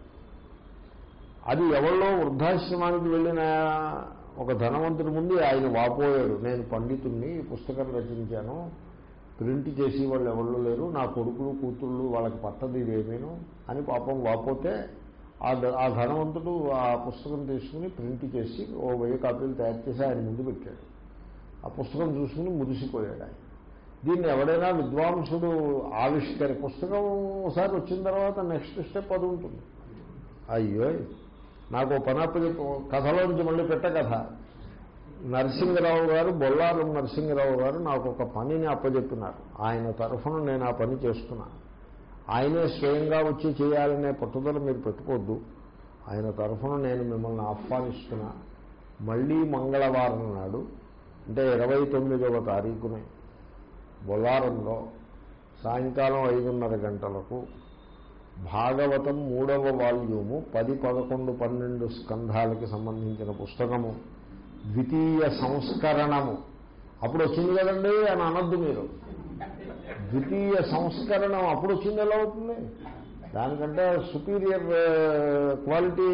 అది ఎవరిలో వృద్ధాశ్రమానికి వెళ్ళిన ఒక ధనవంతుడి ముందు ఆయన వాపోయాడు నేను పండితుణ్ణి ఈ పుస్తకం రచించాను ప్రింట్ చేసి వాళ్ళు ఎవరు లేరు నా కొడుకులు కూతుళ్ళు వాళ్ళకి పట్టది ఇదేమీను అని పాపం వాపోతే ఆ ధ- ఆ ధనవంతుడు ఆ పుస్తకం తీసుకుని ప్రింట్ చేసి ఓ వెయ్యి కాపీలు తయారు చేసి ఆయన ముందు పెట్టాడు ఆ పుస్తకం చూసుకుని మురిసిపోయాడు ఆయన దీన్ని ఎవడైనా విద్వాంసుడు ఆవిష్కరి పుస్తకం ఒకసారి వచ్చిన తర్వాత నెక్స్ట్ స్టెప్ అది ఉంటుంది అయ్యో నాకు ఓ పని అప్పచెప్పు కథలోంచి మళ్ళీ పెట్ట కథ నరసింహరావు గారు బొల్లారం నరసింహరావు గారు నాకు ఒక పనిని అప్పచెప్పినారు ఆయన తరఫున నేను ఆ పని చేస్తున్నాను ఆయనే స్వయంగా వచ్చి చేయాలనే పట్టుదల మీరు పెట్టుకోవద్దు ఆయన తరఫున నేను మిమ్మల్ని ఆహ్వానిస్తున్నా మళ్ళీ మంగళవారం నాడు అంటే ఇరవై తొమ్మిదవ తారీఖునే బొల్లారంలో సాయంకాలం ఐదున్నర గంటలకు భాగవతం మూడవ వాల్యూము పది పదకొండు పన్నెండు స్కంధాలకి సంబంధించిన పుస్తకము ద్వితీయ సంస్కరణము అప్పుడు వచ్చింది కదండి అని అనొద్దు మీరు ద్వితీయ సంస్కరణం అప్పుడు వచ్చింది ఎలా అవుతుంది దానికంటే superior quality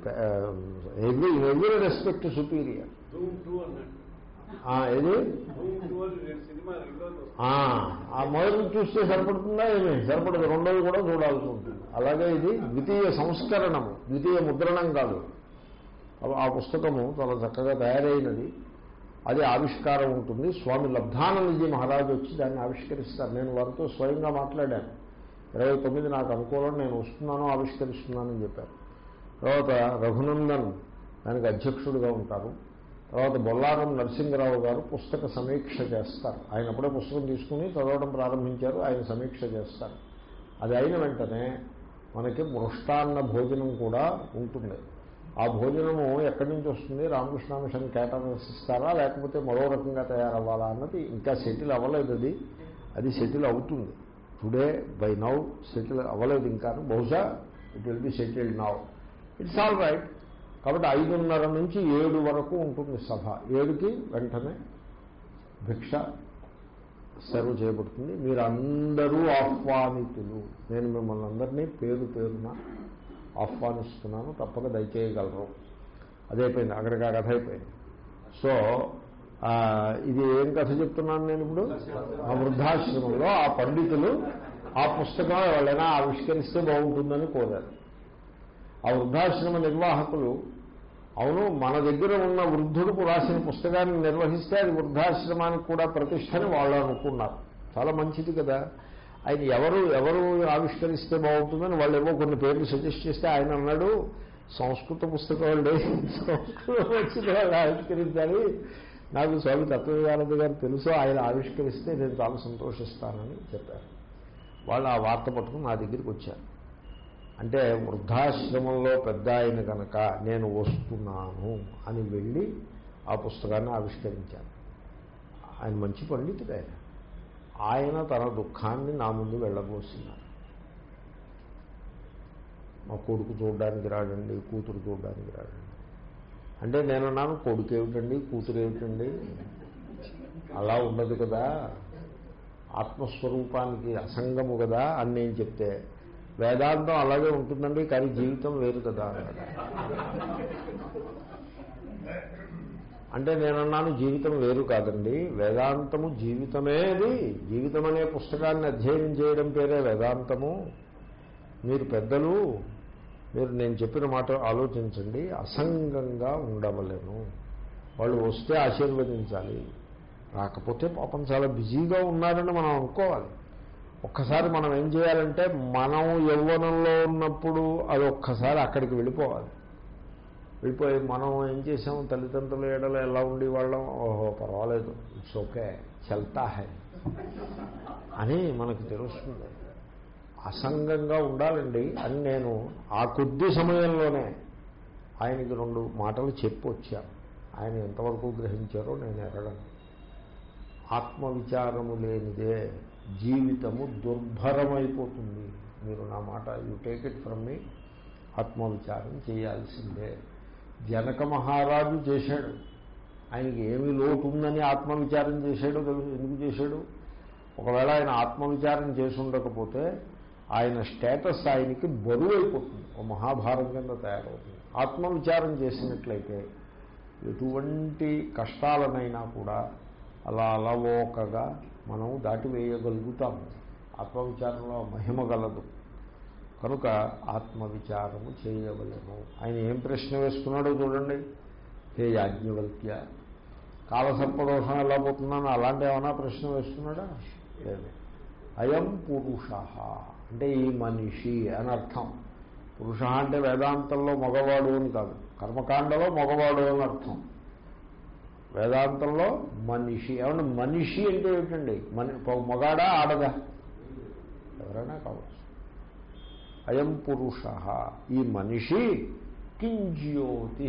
every every respect superior Dhoom two అన్నట్టు ఏది ధూమ్ టూ అని రెండు సినిమా రెండోది వస్తుంది. ఆ ఆ మొదటి చూస్తే సరిపడుతుందా ఏమి సరిపడదు రెండోది కూడా చూడాల్సి ఉంటుంది అలాగే ఇది ద్వితీయ సంస్కరణము ద్వితీయ ముద్రణం కాదు ఆ- ఆ పుస్తకము చాలా చక్కగా తయారైనది అది ఆవిష్కారం ఉంటుంది స్వామి లబ్ధానందజీ మహారాజు వచ్చి దాన్ని ఆవిష్కరిస్తారు నేను వారితో స్వయంగా మాట్లాడాను ఇరవై తొమ్మిది నాకు అనుకూలం నేను వస్తున్నాను ఆవిష్కరిస్తున్నానని చెప్పారు తర్వాత రఘునందన్ దానికి అధ్యక్షుడిగా ఉంటారు తర్వాత బొల్లారం నరసింహరావు గారు పుస్తక సమీక్ష చేస్తారు ఆయన అప్పుడే పుస్తకం తీసుకుని చదవడం ప్రారంభించారు ఆయన సమీక్ష చేస్తారు అది అయిన వెంటనే మనకి మృష్టాన్న భోజనం కూడా ఉంటుంది ఆ భోజనము ఎక్కడి నుంచి వస్తుంది రామకృష్ణ మిషన్ కేటర్స్ ఇస్తారా లేకపోతే మరో రకంగా తయారవ్వాలా అన్నది ఇంకా సెటిల్ అవ్వలేదు అది అది సెటిల్ అవుతుంది టుడే బై నౌ సెటిల్ అవ్వలేదు ఇంకా బహుశా it will be settled now it's all right కాబట్టి ఐదున్నర నుంచి ఏడు వరకు ఉంటుంది సభ ఏడుకి వెంటనే భిక్ష సర్వ్ చేయబడుతుంది మీరు అందరూ ఆహ్వానితులు నేను మిమ్మల్ని అందరినీ పేరు పేరున ఆహ్వానిస్తున్నాను తప్పక దయచేయగలరు అదైపోయింది అక్కడికి ఆ కథ అయిపోయింది సో ఆ, ఇది ఏం కథ చెప్తున్నాను నేను ఇప్పుడు ఆ వృద్ధాశ్రమంలో ఆ పండితులు ఆ పుస్తకం ఎవరైనా ఆవిష్కరిస్తే బాగుంటుందని కోరారు ఆ వృద్ధాశ్రమ నిర్వాహకులు అవును మన దగ్గర ఉన్న వృద్ధుడు రాసిన పుస్తకాన్ని నిర్వహిస్తే అది వృద్ధాశ్రమానికి కూడా ప్రతిష్టని వాళ్ళు అనుకున్నారు చాలా మంచిది కదా ఆయన ఎవరు ఎవరు ఆవిష్కరిస్తే బాగుంటుందని వాళ్ళు ఏవో కొన్ని పేర్లు సజెస్ట్ చేస్తే ఆయన అన్నాడు సంస్కృత పుస్తకం అండి సంస్కృతం వచ్చిన వాళ్ళు ఆవిష్కరించాలి నాకు స్వామి తత్వవిధానంద గారు తెలుసు ఆయన ఆవిష్కరిస్తే నేను చాలా సంతోషిస్తానని చెప్పారు వాళ్ళు ఆ వార్త పట్టుకుని నా దగ్గరికి వచ్చారు అంటే వృద్ధాశ్రమంలో పెద్ద ఆయన కనుక నేను వస్తున్నాను అని వెళ్ళి ఆ పుస్తకాన్ని ఆవిష్కరించాను ఆయన మంచి పండితుడు ఆయన ఆయన తన దుఃఖాన్ని నా ముందు వెళ్ళబోస్తున్నారు మా కొడుకు చూడడానికి రాడండి కూతురు చూడడానికి రాడండి అంటే నేనన్నాను కొడుకు ఏమిటండి కూతురు ఏమిటండి అలా ఉండదు కదా ఆత్మస్వరూపానికి అసంగము కదా అని నేను చెప్తే వేదాంతం అలాగే ఉంటుందండి కానీ జీవితం వేరు కదా అన్నాడు. అంటే నేనన్నాను జీవితం వేరు కాదండి వేదాంతము జీవితమేది జీవితం అనే పుస్తకాన్ని అధ్యయనం చేయడం పేరే వేదాంతము మీరు పెద్దలు మీరు నేను చెప్పిన మాట ఆలోచించండి అసంగంగా ఉండవలేను వాళ్ళు వస్తే ఆశీర్వదించాలి రాకపోతే పాపం చాలా బిజీగా ఉన్నారని మనం అనుకోవాలి ఒక్కసారి మనం ఏం చేయాలంటే మనం యవ్వనంలో ఉన్నప్పుడు అది ఒక్కసారి అక్కడికి వెళ్ళిపోవాలి వెళ్ళిపోయి మనం ఏం చేసాం తల్లిదండ్రుల ఏడలో ఎలా ఉండి వాళ్ళం ఓహో పర్వాలేదు ఇట్స్ ఓకే చల్తా హై అని మనకు తెలుస్తుంది అసంగంగా ఉండాలండి అని నేను ఆ కొద్ది సమయంలోనే ఆయనకి రెండు మాటలు చెప్పి వచ్చాను ఆయన ఎంతవరకు గ్రహించారో నేను ఎరగను ఆత్మవిచారము లేనిదే జీవితము దుర్భరమైపోతుంది మీరు నా మాట you take it from me ఆత్మవిచారం చేయాల్సిందే జనక మహారాజు చేశాడు ఆయనకి ఏమి లోటు ఉందని ఆత్మవిచారం చేశాడో తెలుసు ఎందుకు చేశాడు ఒకవేళ ఆయన ఆత్మవిచారం చేసి ఉండకపోతే ఆయన స్టేటస్ ఆయనకి బరువు అయిపోతుంది ఒక మహాభారం కింద తయారవుతుంది ఆత్మవిచారం చేసినట్లయితే ఎటువంటి కష్టాలనైనా కూడా అలా అలవోకగా మనం దాటివేయగలుగుతాము ఆత్మవిచారంలో మహిమ గలదు కనుక ఆత్మవిచారము చేయవలేము ఆయన ఏం ప్రశ్న వేస్తున్నాడో చూడండి హే యాజ్ఞవల్క్య కాలసర్పదోషం ఎలా పోతున్నాను అలాంటి ఏమైనా ప్రశ్న వేస్తున్నాడా లేదు అయం పురుష అంటే ఈ మనిషి అని అర్థం పురుష అంటే వేదాంతంలో మగవాడు అని కాదు కర్మకాండలో మగవాడు అని అర్థం వేదాంతంలో మనిషి ఏమన్నా మనిషి అంటే ఏమిటండి మన మగాడా ఆడదా ఎవరైనా కావచ్చు అయం పురుష ఈ మనిషి కింజ్యోతి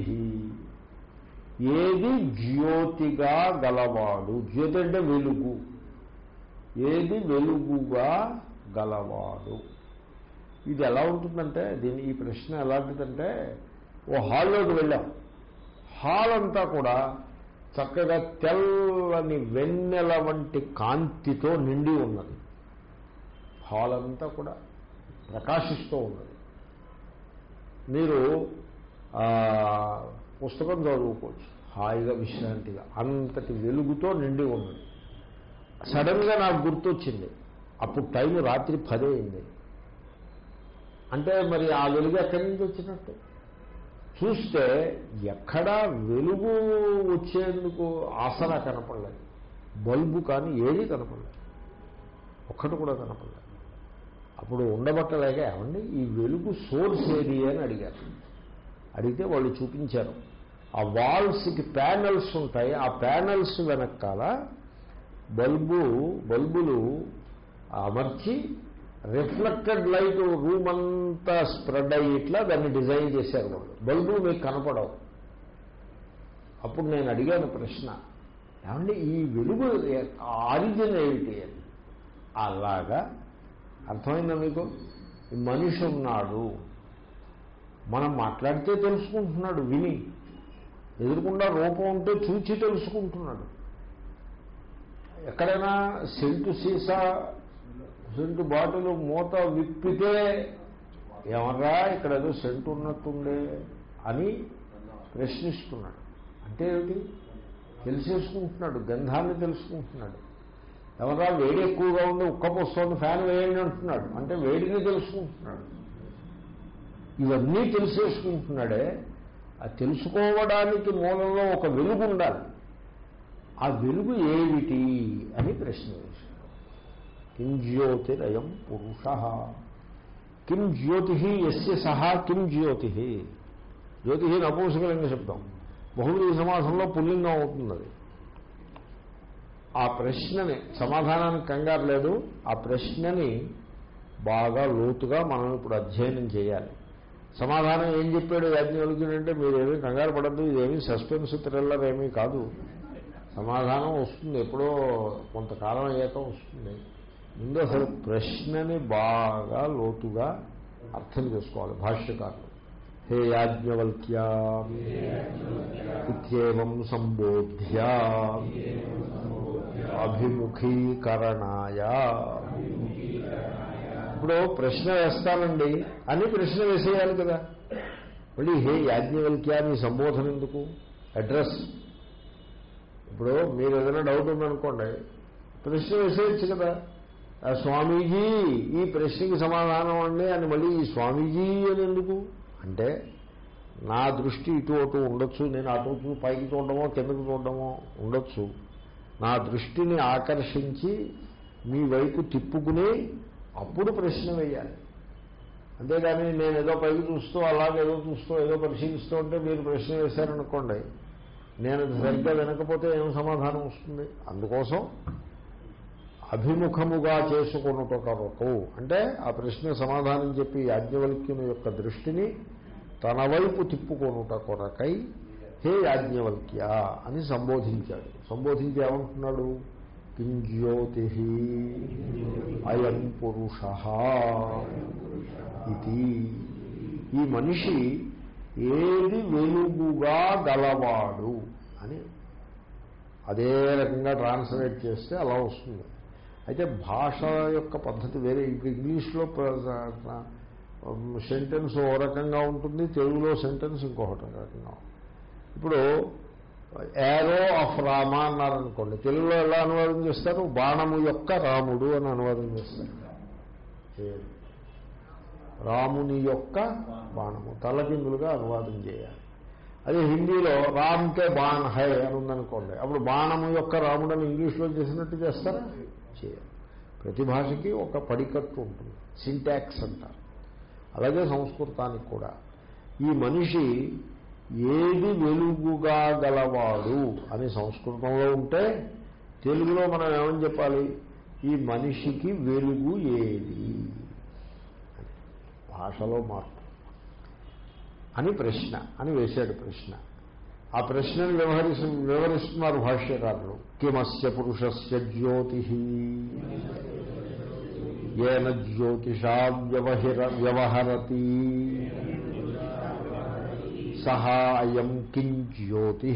ఏది జ్యోతిగా గలవాడు జ్యోతి అంటే వెలుగు ఏది వెలుగుగా గలవాడు ఇది ఎలా ఉంటుందంటే దీని ఈ ప్రశ్న ఎలాంటిదంటే ఓ హాల్లోకి వెళ్ళాం హాల్ అంతా కూడా చక్కగా తెల్లని వెన్నెల వంటి కాంతితో నిండి ఉన్నది హాల్ అంతా కూడా ప్రకాశిస్తూ ఉన్నది మీరు ఆ, పుస్తకం చదువుకోవచ్చు హాయిగా విశ్రాంతిగా అంతటి వెలుగుతో నిండి ఉన్నది సడన్గా నాకు గుర్తొచ్చింది అప్పుడు టైం రాత్రి పదే అయింది అంటే మరి ఆ వెలుగు ఎక్కడి నుంచి వచ్చినట్టు చూస్తే ఎక్కడా వెలుగు వచ్చేందుకు ఆసరా కనపడలేదు బల్బు కానీ ఏదీ కనపడలేదు ఒక్కటి కూడా కనపడలేదు అప్పుడు ఉండబట్టలేక ఏమండి ఈ వెలుగు సోర్స్ ఏది అని అడిగారు అడిగితే వాళ్ళు చూపించారు ఆ వాల్స్కి ప్యానల్స్ ఉంటాయి ఆ ప్యానల్స్ వెనకాల బల్బు బల్బులు అమర్చి రిఫ్లెక్టెడ్ లైట్ రూమ్ అంతా స్ప్రెడ్ అయ్యి ఇట్లా దాన్ని డిజైన్ చేశారు వాళ్ళు బల్బులు మీకు కనపడవు అప్పుడు నేను అడిగాను ప్రశ్న ఏమండి ఈ వెలుగు ఆరిజిన్ ఏమిటి అని అలాగా అర్థమైందా మీకు ఈ మనిషి ఉన్నాడు మనం మాట్లాడితే తెలుసుకుంటున్నాడు విని ఎదురుకుండా రూపం ఉంటే చూచి తెలుసుకుంటున్నాడు ఎక్కడైనా సెంటు సీసా సెంటు బాటిల్ మూత విప్పితే ఏమరా ఇక్కడ ఏదో సెంటు ఉన్నట్టుండే అని ప్రశ్నిస్తున్నాడు అంటే ఏమిటి తెలిసేసుకుంటున్నాడు గంధాన్ని తెలుసుకుంటున్నాడు ఎవరా వేడి ఎక్కువగా ఉంది ఉక్కపోస్తోంది ఫ్యాన్ వేయండి అంటున్నాడు అంటే వేడిని తెలుసుకుంటున్నాడు ఇవన్నీ తెలిసేసుకుంటున్నాడే ఆ తెలుసుకోవడానికి మూలంలో ఒక వెలుగు ఉండాలి ఆ వెలుగు ఏమిటి అని ప్రశ్న వేశాడు కిం జ్యోతిరయం పురుష కిం జ్యోతి ఎస్య సహా కిం జ్యోతి జ్యోతి నపూంసకలింగ శబ్దం బహుళీ సమాసంలో పుల్లింగం అవుతుంది అది ఆ ప్రశ్నని సమాధానానికి కంగారు లేదు ఆ ప్రశ్నని బాగా లోతుగా మనం ఇప్పుడు అధ్యయనం చేయాలి సమాధానం ఏం చెప్పాడు యాజ్ఞవల్క్యుడు అంటే మీరేమీ కంగారు పడద్దు ఇదేమీ సస్పెన్స్ థ్రిల్లర్ ఏమీ కాదు సమాధానం వస్తుంది ఎప్పుడో కొంతకాలం అయ్యాక వస్తుంది ముందు అసలు ప్రశ్నని బాగా లోతుగా అర్థం చేసుకోవాలి భాష్యకారులు హే యాజ్ఞవల్క్య ఇత్యేవం సంబోధ్య అభిముఖీకరణాయ ఇప్పుడు ప్రశ్న వేస్తానండి అని ప్రశ్న వేసేయాలి కదా మళ్ళీ హే యాజ్ఞవల్క్య అని సంబోధన ఎందుకు అడ్రస్ ఇప్పుడు మీరు ఏదైనా డౌట్ ఉందనుకోండి ప్రశ్న వేసేయచ్చు కదా ఆ స్వామీజీ ఈ ప్రశ్నకి సమాధానం అండి అని మళ్ళీ ఈ స్వామీజీ అని ఎందుకు అంటే నా దృష్టి ఇటు అటు ఉండొచ్చు నేను అటు ఇటు పైకి చూడడమో కిందకి చూడడమో ఉండొచ్చు నా దృష్టిని ఆకర్షించి మీ వైపు తిప్పుకుని అప్పుడు ప్రశ్న వేయాలి అంతేగాని నేను ఏదో పైకి చూస్తూ అలాగేదో చూస్తూ ఏదో పరిశీలిస్తూ ఉంటే మీరు ప్రశ్న వేశారనుకోండి నేను అది సరిగ్గా వినకపోతే ఏం సమాధానం వస్తుంది అందుకోసం అభిముఖముగా చేసుకున్నట కొరకు అంటే ఆ ప్రశ్న సమాధానం చెప్పి యాజ్ఞవల్క్యుని యొక్క దృష్టిని తన వైపు తిప్పుకొనుట కొరకై హే యాజ్ఞవల్క్య అని సంబోధించాడు సంబోధించి ఏమంటున్నాడు కింజ్యోతి అయం పురుష ఇది ఈ మనిషి ఏది వెలుగుగా గలవాడు అని అదే రకంగా ట్రాన్స్లేట్ చేస్తే అలా వస్తుంది అయితే భాష యొక్క పద్ధతి వేరే ఇప్పుడు ఇంగ్లీష్లో సెంటెన్స్ ఓ రకంగా ఉంటుంది తెలుగులో సెంటెన్స్ ఇంకొకటి రకంగా ఉంటుంది ఇప్పుడు ఏరో ఆఫ్ రామ అన్నారనుకోండి తెలుగులో ఎలా అనువాదం చేస్తారు బాణము యొక్క రాముడు అని అనువాదం చేస్తారు చేయరు. రాముని యొక్క బాణము తలకిందులుగా అనువాదం చేయాలి అదే హిందీలో రామ్కే బాణ్ హై అని ఉందనుకోండి అప్పుడు బాణము యొక్క రాముడు అని ఇంగ్లీష్లో చేసినట్టు చేస్తారా చేయరు ప్రతి భాషకి ఒక పడికట్టు ఉంటుంది సింటాక్స్ అంటారు అలాగే సంస్కృతానికి కూడా ఈ మనిషి ఏది వెలుగుగా గలవాడు అని సంస్కృతంలో ఉంటే తెలుగులో మనం ఏమని చెప్పాలి ఈ మనిషికి వెలుగు ఏది భాషలో మార్పు అని ప్రశ్న అని వేశాడు ప్రశ్న ఆ ప్రశ్నను వ్యవహరిస్తు వివరిస్తున్నారు భాష్యకారులు కిమస్య పురుషస్య జ్యోతి ఏన జ్యోతిషా వ్యవహిర వ్యవహరతి సహా అయం కిం జ్యోతి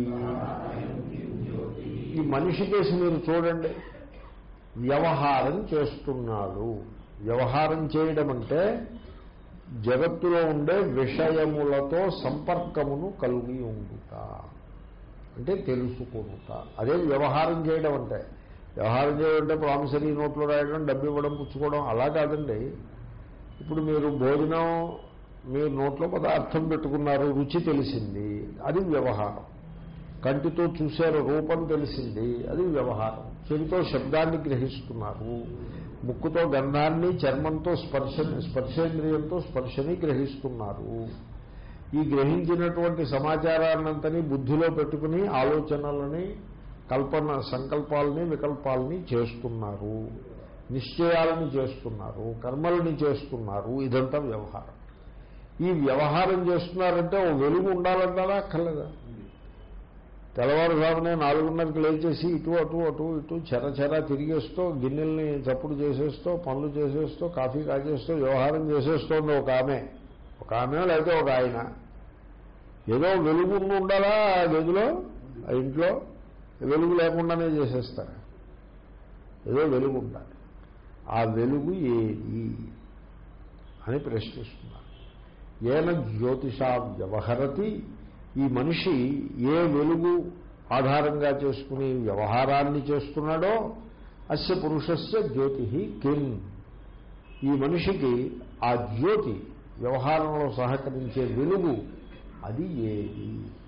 ఈ మనిషి కేసు మీరు చూడండి వ్యవహారం చేస్తున్నాడు వ్యవహారం చేయడం అంటే జగత్తులో ఉండే విషయములతో సంపర్కమును కలిగి ఉండుట అంటే తెలుసుకునుట అదే వ్యవహారం చేయడం అంటే వ్యవహారం చేయడం అంటే ప్రామిసరీ నోట్లో రాయడం డబ్బు ఇవ్వడం పుచ్చుకోవడం అలా కాదండి ఇప్పుడు మీరు భోజనం మీరు నోట్లో పదార్థం పెట్టుకున్నారు రుచి తెలిసింది అది వ్యవహారం కంటితో చూశారు రూపం తెలిసింది అది వ్యవహారం చెవితో శబ్దాన్ని గ్రహిస్తున్నారు ముక్కుతో గంధాన్ని చర్మంతో స్పర్శ స్పర్శేంద్రియంతో స్పర్శని గ్రహిస్తున్నారు ఈ గ్రహించినటువంటి సమాచారాన్నంతని బుద్ధిలో పెట్టుకుని ఆలోచనలని కల్పన సంకల్పాలని వికల్పాలని చేస్తున్నారు నిశ్చయాలని చేస్తున్నారు కర్మలని చేస్తున్నారు ఇదంతా వ్యవహారం ఈ వ్యవహారం చేస్తున్నారంటే ఓ వెలుగు ఉండాలంటారా అక్కర్లేదా తెల్లవారుజామునే నాలుగున్నరకి లేచేసి ఇటు అటు అటు ఇటు చెర చెర తిరిగేస్తూ గిన్నెల్ని చప్పుడు చేసేస్తూ పనులు చేసేస్తూ కాఫీ కాచేస్తూ వ్యవహారం చేసేస్తోంది ఒక ఆమె ఒక ఆమె లేకపోతే ఒక ఆయన ఏదో వెలుగు ఉండి ఉండాలా ఆ గదిలో ఆ ఇంట్లో వెలుగు లేకుండానే చేసేస్తారు ఏదో వెలుగు ఉండాలి ఆ వెలుగు ఏది అని ప్రశ్నిస్తున్నారు ఏన జ్యోతిషా వ్యవహరతి ఈ మనిషి ఏ వెలుగు ఆధారంగా చేసుకుని వ్యవహారాన్ని చేస్తున్నాడో అస్య పురుషస్య జ్యోతి కిం ఈ మనిషికి ఆ జ్యోతి వ్యవహారంలో సహకరించే వెలుగు అది ఏది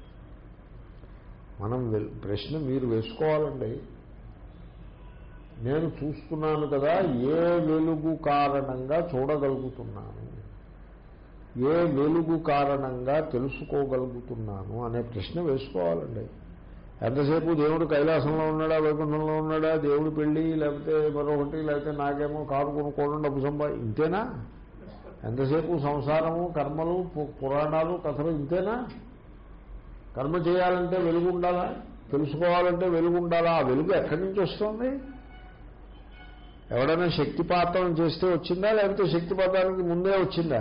మనం వెల్- ప్రశ్న మీరు వేసుకోవాలండి నేను చూస్తున్నాను కదా ఏ వెలుగు కారణంగా చూడగలుగుతున్నాను ఏ వెలుగు కారణంగా తెలుసుకోగలుగుతున్నాను అనే ప్రశ్న వేసుకోవాలండి ఎంతసేపు దేవుడు కైలాసంలో ఉన్నాడా వైకుంఠంలో ఉన్నాడా దేవుడు పెళ్ళి లేకపోతే మరొకటి లేకపోతే నాకేమో కారు కొనుక్కోవడం డబ్బు సంపా ఇంతేనా ఎంతసేపు సంసారము కర్మలు పు- పురాణాలు కథలు ఇంతేనా కర్మ చేయాలంటే వెలుగు ఉండాలా తెలుసుకోవాలంటే వెలుగు ఉండాలా ఆ వెలుగు ఎక్కడి నుంచి వస్తుంది ఎవడైనా శక్తిపాతం చేస్తే వచ్చిందా లేకపోతే శక్తిపాతానికి ముందే వచ్చిందా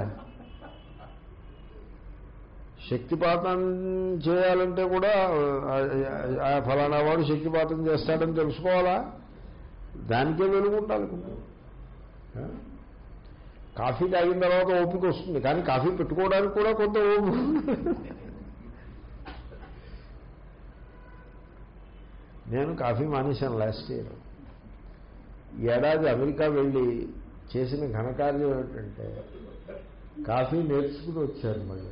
శక్తిపాతం చేయాలంటే కూడా ఆ, ఆ ఫలానా వాడు శక్తిపాతం చేస్తాడని తెలుసుకోవాలా దానికే వెలుగు ఉండాలి కొంచెం. ఆ? కాఫీ తాగిన తర్వాత ఓపిక వస్తుంది కానీ కాఫీ పెట్టుకోవడానికి కూడా కొంత ఓపిక ఉంది. నేను కాఫీ మానేశాను లాస్ట్ ఇయర్ ఈ ఏడాది అమెరికా వెళ్ళి చేసిన ఘనకార్యం ఏమిటంటే కాఫీ నేర్చుకుని వచ్చారు మళ్ళీ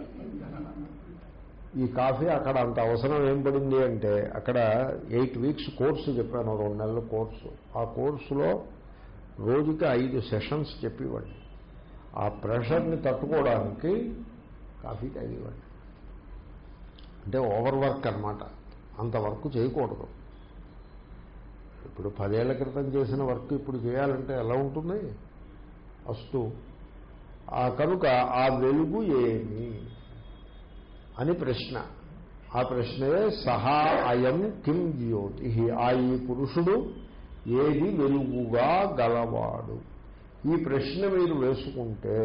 ఈ కాఫీ అక్కడ అంత అవసరం ఏం పడింది అంటే అక్కడ ఎయిట్ వీక్స్ కోర్సు చెప్పాను రెండు నెలల కోర్సు ఆ కోర్సులో రోజుకి ఐదు సెషన్స్ చెప్పేవాడిని ఆ ప్రెషర్ని తట్టుకోవడానికి కాఫీ తాగేవాడిని అంటే ఓవర్ వర్క్ అనమాట అంత వర్క్ చేయకూడదు ఇప్పుడు పదేళ్ల క్రితం చేసిన వర్క్ ఇప్పుడు చేయాలంటే ఎలా ఉంటుంది అస్తు ఆ కనుక ఆ వెలుగు ఏమి అని ప్రశ్న ఆ ప్రశ్నయే సహా అయం కిం జ్యోతి ఆ ఈ పురుషుడు ఏది వెలుగుగా గలవాడు ఈ ప్రశ్న మీరు వేసుకుంటే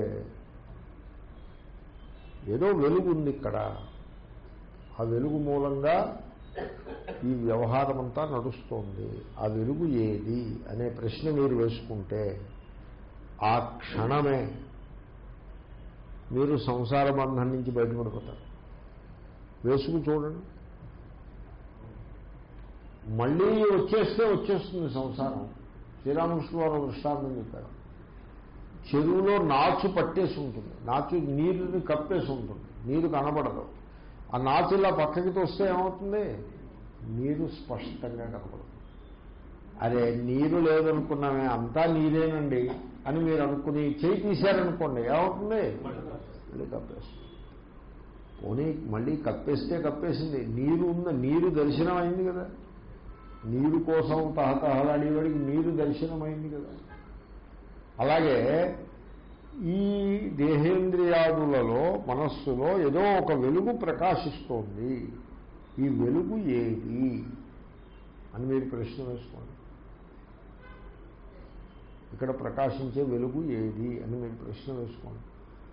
ఏదో వెలుగు ఉంది ఇక్కడ ఆ వెలుగు మూలంగా ఈ వ్యవహారం అంతా నడుస్తోంది ఆ వెలుగు ఏది అనే ప్రశ్న మీరు వేసుకుంటే ఆ క్షణమే మీరు సంసార బంధం నుంచి బయటపడిపోతారు వేసుకు చూడండి మళ్ళీ వచ్చేస్తే వచ్చేస్తుంది సంసారం శ్రీరామకృష్ణ వారు ఒక దృష్టాంతం చెప్పారు చెరువులో నాచు పట్టేసి ఉంటుంది నాచు నీరుని కప్పేసి ఉంటుంది నీరు కనబడదు ఆ నాచు ఇలా పక్కకి తోస్తే ఏమవుతుంది నీరు స్పష్టంగా కనబడుతుంది అరే నీరు లేదనుకున్నామే అంతా నీరేనండి అని మీరు అనుకుని చేయి తీశారనుకోండి ఏమవుతుంది మళ్ళీ కప్పేస్తుంది పోనీ మళ్ళీ కప్పేస్తే కప్పేసింది నీరు ఉన్న నీరు దర్శనం అయింది కదా నీరు కోసం తహతహలాడేవాడికి నీరు దర్శనమైంది కదా అలాగే ఈ దేహేంద్రియాదులలో మనస్సులో ఏదో ఒక వెలుగు ప్రకాశిస్తోంది ఈ వెలుగు ఏది అని మీరు ప్రశ్న వేసుకోండి ఇక్కడ ప్రకాశించే వెలుగు ఏది అని మీరు ప్రశ్న వేసుకోండి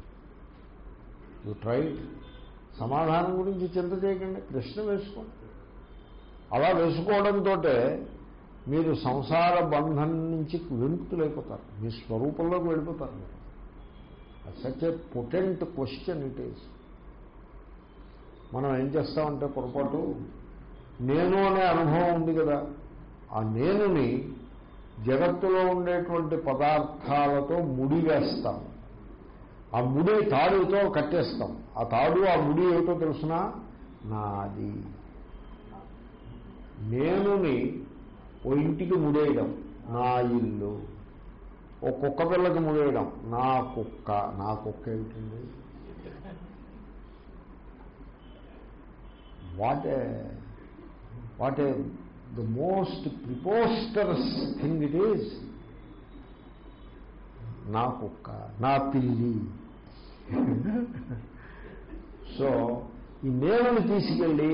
యు ట్రై సమాధానం గురించి చింత చేయకండి ప్రశ్న వేసుకోండి అలా వేసుకోవడంతో మీరు సంసార బంధం నుంచి విముక్తులైపోతారు మీ స్వరూపంలోకి వెళ్ళిపోతారు మీరు such a potent question it is మనం ఏం చేస్తామంటే పొరపాటు నేను అనే అనుభవం ఉంది కదా ఆ నేనుని జగత్తులో ఉండేటువంటి పదార్థాలతో ముడి వేస్తాం ఆ ముడి తాడుతో కట్టేస్తాం ఆ తాడు ఆ ముడి ఏమిటో తెలుసిన నాది నేనుని ఓ ఇంటికి ముడేయడం నా ఇల్లు ఓ కుక్క పిల్లకి ముడేయడం నా కుక్క నా కుక్క ఏమిటండి what a what a the most preposterous thing it is నా కుక్క నా పిల్లి సో ఈ నేలను తీసుకెళ్ళి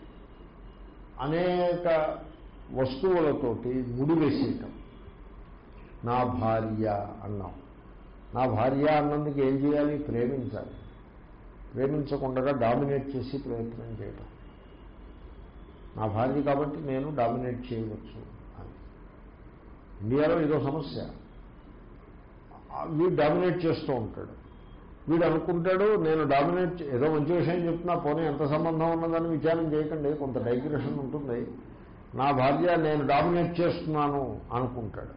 అనేక వస్తువులతోటి ముడివేసేయటం నా భార్య అన్నాం నా భార్య అన్నందుకు ఏం చేయాలి ప్రేమించాలి ప్రేమించకుండా డామినేట్ చేసి ప్రయత్నం చేయటం నా భార్య కాబట్టి నేను డామినేట్ చేయవచ్చు అని ఇండియాలో ఇదో సమస్య వీడు డామినేట్ చేస్తూ ఉంటాడు వీడు అనుకుంటాడు నేను డామినేట్ ఏదో మంచి విషయం చెప్తున్నా పోనీ ఎంత సంబంధం ఉన్నదని విచారం చేయకండి కొంత డైగ్రెషన్ ఉంటుంది నా భార్య నేను డామినేట్ చేస్తున్నాను అనుకుంటాడు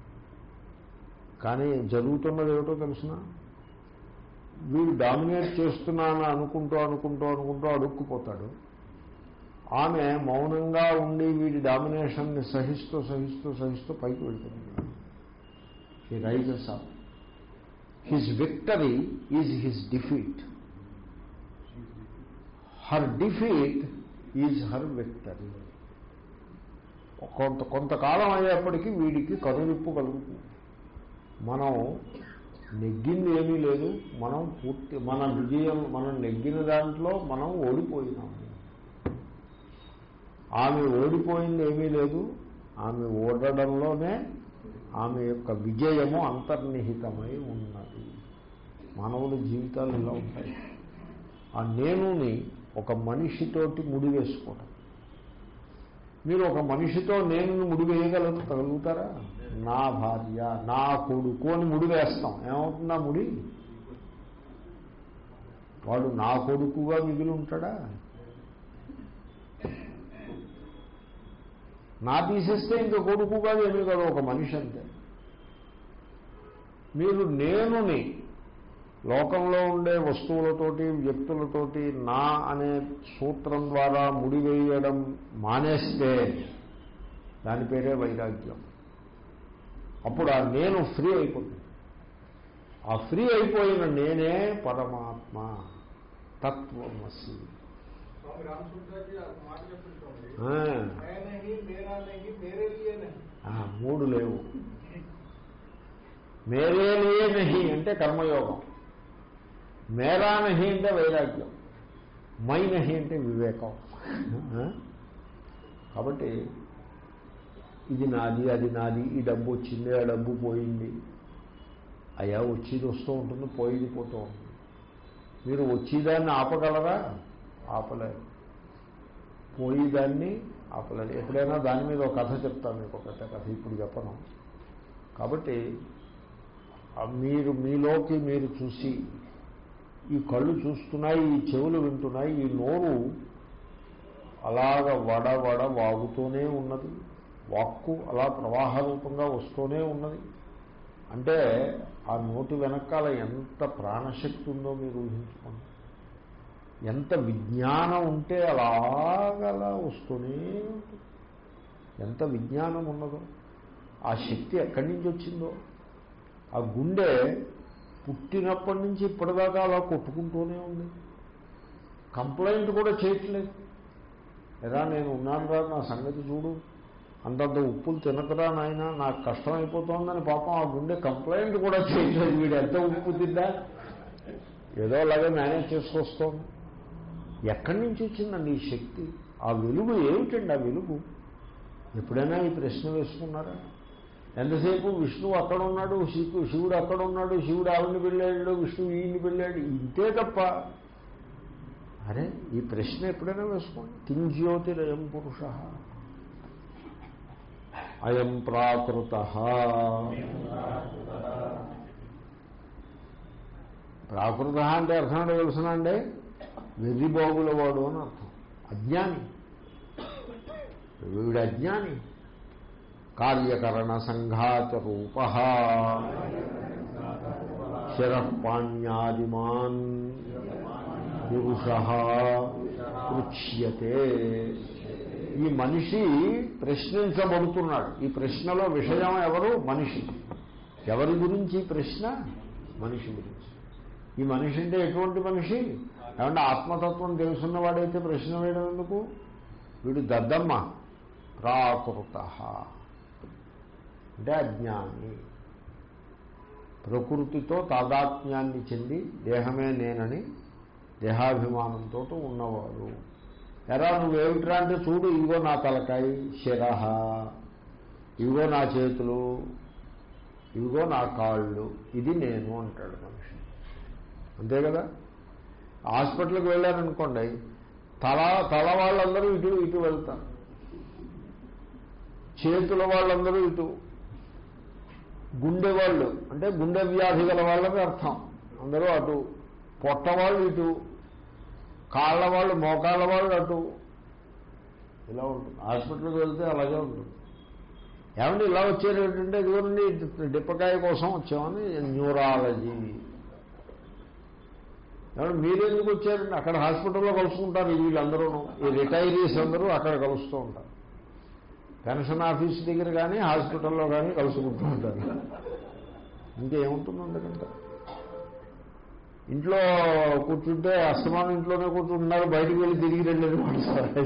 కానీ జరుగుతున్నది ఏమిటో తెలిసిన వీడు డామినేట్ చేస్తున్నాను అనుకుంటూ అనుకుంటూ అనుకుంటూ అడుక్కుపోతాడు ఆమె మౌనంగా ఉండి వీడి డామినేషన్ని సహిస్తూ సహిస్తూ సహిస్తూ పైకి వెళ్తుంది he rises up his victory is his defeat her defeat is her victory కొంత కొంతకాలం అయ్యేప్పటికీ వీడికి కనువిప్పు కలుగుతుంది మనం నెగ్గింది ఏమీ లేదు మనం పూర్తి మన విజయం మనం నెగ్గిన దాంట్లో మనం ఓడిపోయినాము ఆమె ఓడిపోయింది ఏమీ లేదు ఆమె ఓడడంలోనే ఆమె యొక్క విజయము అంతర్నిహితమై ఉన్నది మానవుల జీవితాలు ఇలా ఉంటాయి ఆ నేనుని ఒక మనిషితోటి ముడివేసుకోవడం మీరు ఒక మనిషితో నేను ముడివేయగలరు తగలుగుతారా నా భార్య నా కొడుకు అని ముడివేస్తాం ఏమవుతుందా ముడి వాడు నా కొడుకుగా మిగిలి ఉంటాడా నా తీసేస్తే ఇంక కొడుకు కాదు ఏమీ కాదు ఒక మనిషి అంతే మీరు నేనుని లోకంలో ఉండే వస్తువులతోటి వ్యక్తులతోటి నా అనే సూత్రం ద్వారా ముడివేయడం మానేస్తే దాని పేరే వైరాగ్యం అప్పుడు ఆ నేను ఫ్రీ అయిపోతుంది ఆ ఫ్రీ అయిపోయిన నేనే పరమాత్మ తత్వమసి స్వామి రామచంద్రజీ ఆ మాట చెప్పింది స్వామి ఆ, मैं नहीं मेरा नहीं मेरे लिए नहीं ఆ, మూడు లేవు మేరే లియే నహి అంటే కర్మయోగం మేరా నహి అంటే వైరాగ్యం మై నహి అంటే వివేకం ఆ? కాబట్టి ఇది నాది అది నాది ఈ డబ్బు వచ్చింది ఆ డబ్బు పోయింది అయ్యా వచ్చేది వస్తూ ఉంటుంది పోయేది పోతూ ఉంటుంది మీరు వచ్చేదాన్ని ఆపగలరా ఆపలేరు పోయేదాన్ని ఆపలేదు ఎప్పుడైనా దాని మీద ఒక కథ చెప్తాను మీకు ఒక పెద్ద కథ ఇప్పుడు చెప్పను కాబట్టి ఆ మీరు మీలోకి మీరు చూసి ఈ కళ్ళు చూస్తున్నాయి ఈ చెవులు వింటున్నాయి ఈ నోరు అలాగ వడ వడ వాగుతూనే ఉన్నది వాక్కు అలా ప్రవాహ రూపంగా వస్తూనే ఉన్నది అంటే ఆ నోటి వెనకాల ఎంత ప్రాణశక్తి ఉందో మీరు ఊహించుకోండి ఎంత విజ్ఞానం ఉంటే అలాగలా వస్తూనే ఉంటుంది ఎంత విజ్ఞానం ఉన్నదో ఆ శక్తి ఎక్కడి నుంచి వచ్చిందో ఆ గుండె పుట్టినప్పటి నుంచి ఇప్పటిదాకా అలా కొట్టుకుంటూనే ఉంది కంప్లైంట్ కూడా చేయట్లేదు ఎరా నేను ఉన్నాను రా నా సంగతి చూడు అంతంత ఉప్పులు తినకరా నాయన నాకు కష్టం అయిపోతుందని పాపం ఆ గుండె కంప్లైంట్ కూడా చేయట్లేదు వీడు ఎంత ఉప్పు తిద్దా ఏదో అలాగే మేనేజ్ చేసుకొస్తోంది ఎక్కడి నుంచి వచ్చిందండి ఈ శక్తి ఆ వెలుగు ఏమిటండి ఆ వెలుగు ఎప్పుడైనా ఈ ప్రశ్న వేసుకున్నారా ఎంతసేపు విష్ణువు అక్కడ ఉన్నాడు శివు శివుడు అక్కడ ఉన్నాడు శివుడు ఆవిడని వెళ్ళాడు విష్ణువు ఈయన్ని వెళ్ళాడు ఇంతే తప్ప అరే ఈ ప్రశ్న ఎప్పుడైనా వేసుకోండి కింజ్యోతిరయం పురుష అయం ప్రాకృత ప్రాకృత అంటే అర్థం ఏంటో తెలుసునా అండి వెర్రిబాగుల వాడు అని అర్థం అజ్ఞాని వీడు అజ్ఞాని కార్యకరణ సంఘాత రూప శరపాణ్యాదిమాన్ పురుష పృచ్యతే ఈ మనిషి ప్రశ్నించబడుతున్నాడు ఈ ప్రశ్నలో విషయం ఎవరు మనిషి ఎవరి గురించి ఈ ప్రశ్న మనిషి గురించి ఈ మనిషి అంటే ఎటువంటి మనిషి ఏమంటే ఆత్మతత్వం తెలుసున్నవాడైతే ప్రశ్న వేయడం ఎందుకు వీడు దద్దమ్మ ప్రాకృత అంటే అజ్ఞాని ప్రకృతితో తాదాత్మ్యాన్ని చెంది దేహమే నేనని దేహాభిమానంతో ఉన్నవాడు ఎరా నువ్వేమిట్రా అంటే చూడు ఇదిగో నా తలకాయ శిరహ ఇదిగో నా చేతులు ఇదిగో నా కాళ్ళు ఇది నేను అంటాడు మనిషి అంతే కదా హాస్పిటల్కి వెళ్ళారనుకోండి తల తల వాళ్ళందరూ ఇటు ఇటు వెళ్తారు చేతుల వాళ్ళందరూ ఇటు గుండె వాళ్ళు అంటే గుండె వ్యాధి గల వాళ్ళకి అర్థం అందరూ అటు పొట్ట వాళ్ళు ఇటు కాళ్ళ వాళ్ళు మోకాళ్ళ వాళ్ళు అటు ఇలా ఉంటుంది హాస్పిటల్కి వెళ్తే అలాగే ఉంటుంది ఏమంటే ఇలా వచ్చారు ఏంటంటే ఇదిగోండి డిప్పకాయ కోసం వచ్చామని న్యూరాలజీ ఏమంటే మీరు ఎందుకు వచ్చారండి అక్కడ హాస్పిటల్లో కలుసుకుంటారు వీళ్ళందరూ ఈ రిటైరీస్ అందరూ అక్కడ కలుస్తూ ఉంటారు పెన్షన్ ఆఫీస్ దగ్గర కానీ హాస్పిటల్లో కానీ కలుసుకుంటూ ఉంటారు ఇంకేముంటుంది అందుకంటే ఇంట్లో కూర్చుంటే అస్తమానం ఇంట్లోనే కూర్చుంటున్నారు బయటికి వెళ్ళి తిరిగి వెళ్ళేది మాట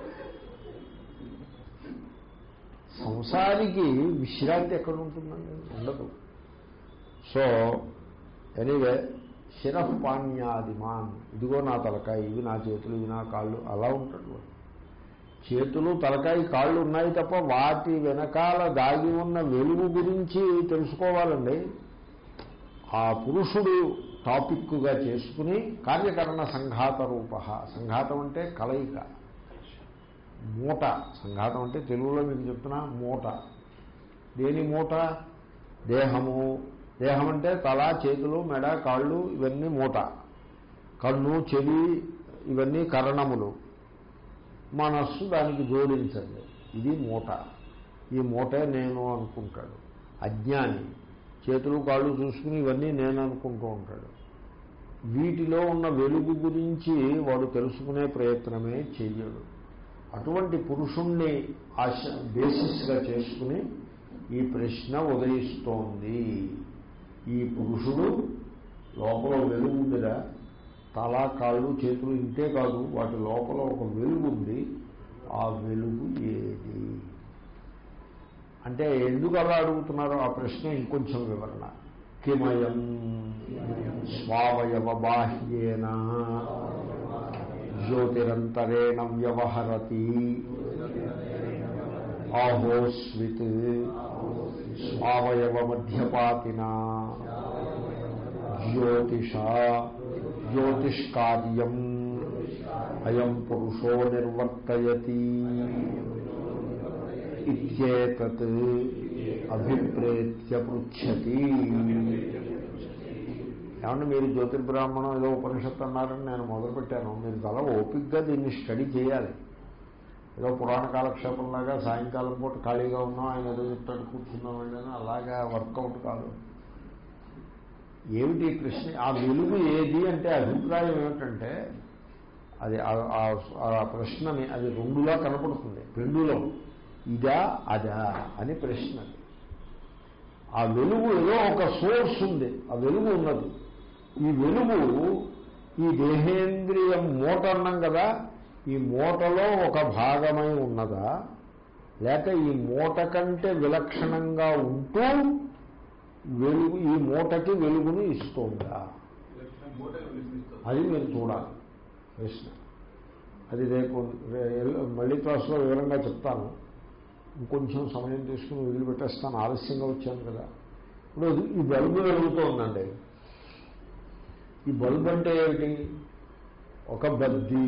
సంసారికి విశ్రాంతి ఎక్కడ ఉంటుందండి ఉండదు సో ఎనీవే శిరపాణ్యాదిమాన్ ఇదిగో నా తలకాయ ఇవి నా చేతులు ఇవి నా కాళ్ళు అలా ఉంటాడు వాడు. చేతులు తలకాయ కాళ్ళు ఉన్నాయి తప్ప వాటి వెనకాల దాగి ఉన్న వెలుగు గురించి తెలుసుకోవాలండి ఆ పురుషుడు టాపిక్గా చేసుకుని కార్యకరణ సంఘాత రూప సంఘాతం అంటే కలయిక మూట సంఘాతం అంటే తెలుగులో మీకు చెప్తున్నా మూట దేని మూట దేహము దేహం అంటే తల చేతులు మెడ కాళ్ళు ఇవన్నీ మూట కన్ను చెవి ఇవన్నీ కరణములు మనస్సు దానికి జోడించండి ఇది మూట ఈ మూటే నేను అనుకుంటాడు అజ్ఞాని చేతులు కాళ్ళు చూసుకుని ఇవన్నీ నేను అనుకుంటూ ఉంటాడు వీటిలో ఉన్న వెలుగు గురించి వాడు తెలుసుకునే ప్రయత్నమే చెయ్యడు అటువంటి పురుషుణ్ణి ఆశ బేసిస్గా చేసుకుని ఈ ప్రశ్న ఉదయిస్తోంది ఈ పురుషుడు లోపల వెలుగు మీద తల కాళ్ళు చేతులు ఇంతే కాదు వాటి లోపల ఒక వెలుగు ఉంది ఆ వెలుగు ఏది అంటే ఎందుకు అలా అడుగుతున్నారో ఆ ప్రశ్న ఇంకొంచెం వివరణ కిమయం స్వావయవ బాహ్యేన జ్యోతిరంతరేణ వ్యవహరతి ఆహోస్విత్ స్వావయవ మధ్యపాతిన జ్యోతిష జ్యోతిష్కార్యం అయం పురుషో నిర్వర్తయతి ఇత్యేతత్ అభిప్రేత్య పృచ్చతి ఏమన్నా మీరు జ్యోతిర్బ్రాహ్మణం ఏదో ఉపనిషత్తు అన్నారని నేను మొదలుపెట్టాను మీరు చాలా ఓపిక్గా దీన్ని స్టడీ చేయాలి ఏదో పురాణ కాలక్షేపంలాగా సాయంకాలం పూట ఖాళీగా ఉన్నాం ఆయన ఏదో చెప్తాడు కూర్చున్నామండి అని అలాగా వర్కౌట్ కాదు ఏమిటి ఈ ప్రశ్న ఆ వెలుగు ఏది అంటే అభిప్రాయం ఏమిటంటే అది ఆ- ఆ- ఆ ప్రశ్నని అది రెండులా కనపడుతుంది రెండులో ఇదా అదా అని ప్రశ్న అది. ఆ వెలుగు ఏదో ఒక సోర్స్ ఉంది ఆ వెలుగు ఉన్నది ఈ వెలుగు ఈ దేహేంద్రియం మూట అన్నాం కదా ఈ మూటలో ఒక భాగమై ఉన్నదా లేక ఈ మూట కంటే విలక్షణంగా ఉంటూ వెలుగు ఈ మూటకి వెలుగుని ఇస్తుందా అది మీరు చూడాలి ప్రశ్న అది రేపు రే- మళ్ళీ క్లాస్లో వివరంగా చెప్తాను ఇంకొంచెం సమయం తీసుకుని వదిలిపెట్టేస్తాను ఆలస్యంగా వచ్చాను కదా ఇప్పుడు ఈ బల్బు వెలుగుతూ ఉందండి ఈ బల్బ్ అంటే ఏమిటి ఒక బద్ది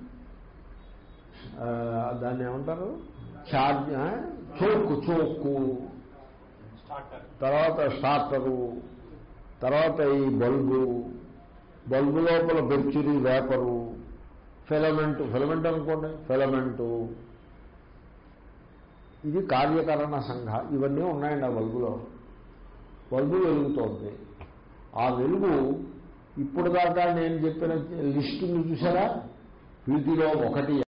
ఆ, దాన్ని ఏమంటారు ఛార్జ్ ఆ? చోక్కు చోక్కు తర్వాత స్టార్టరు తర్వాత ఈ బల్బు బల్బు లోపల బెర్చురీ వేపరు ఫిలమెంట్ ఫిలమెంట్ అనుకోండి ఫిలమెంటు ఇది కార్యకరణ సంఘ ఇవన్నీ ఉన్నాయండి ఆ బల్బులో బల్బు వెలుగుతోంది ఆ వెలుగు ఇప్పుడు దాకా నేను చెప్పిన లిస్టుని చూసారా వీటిలో ఒకటి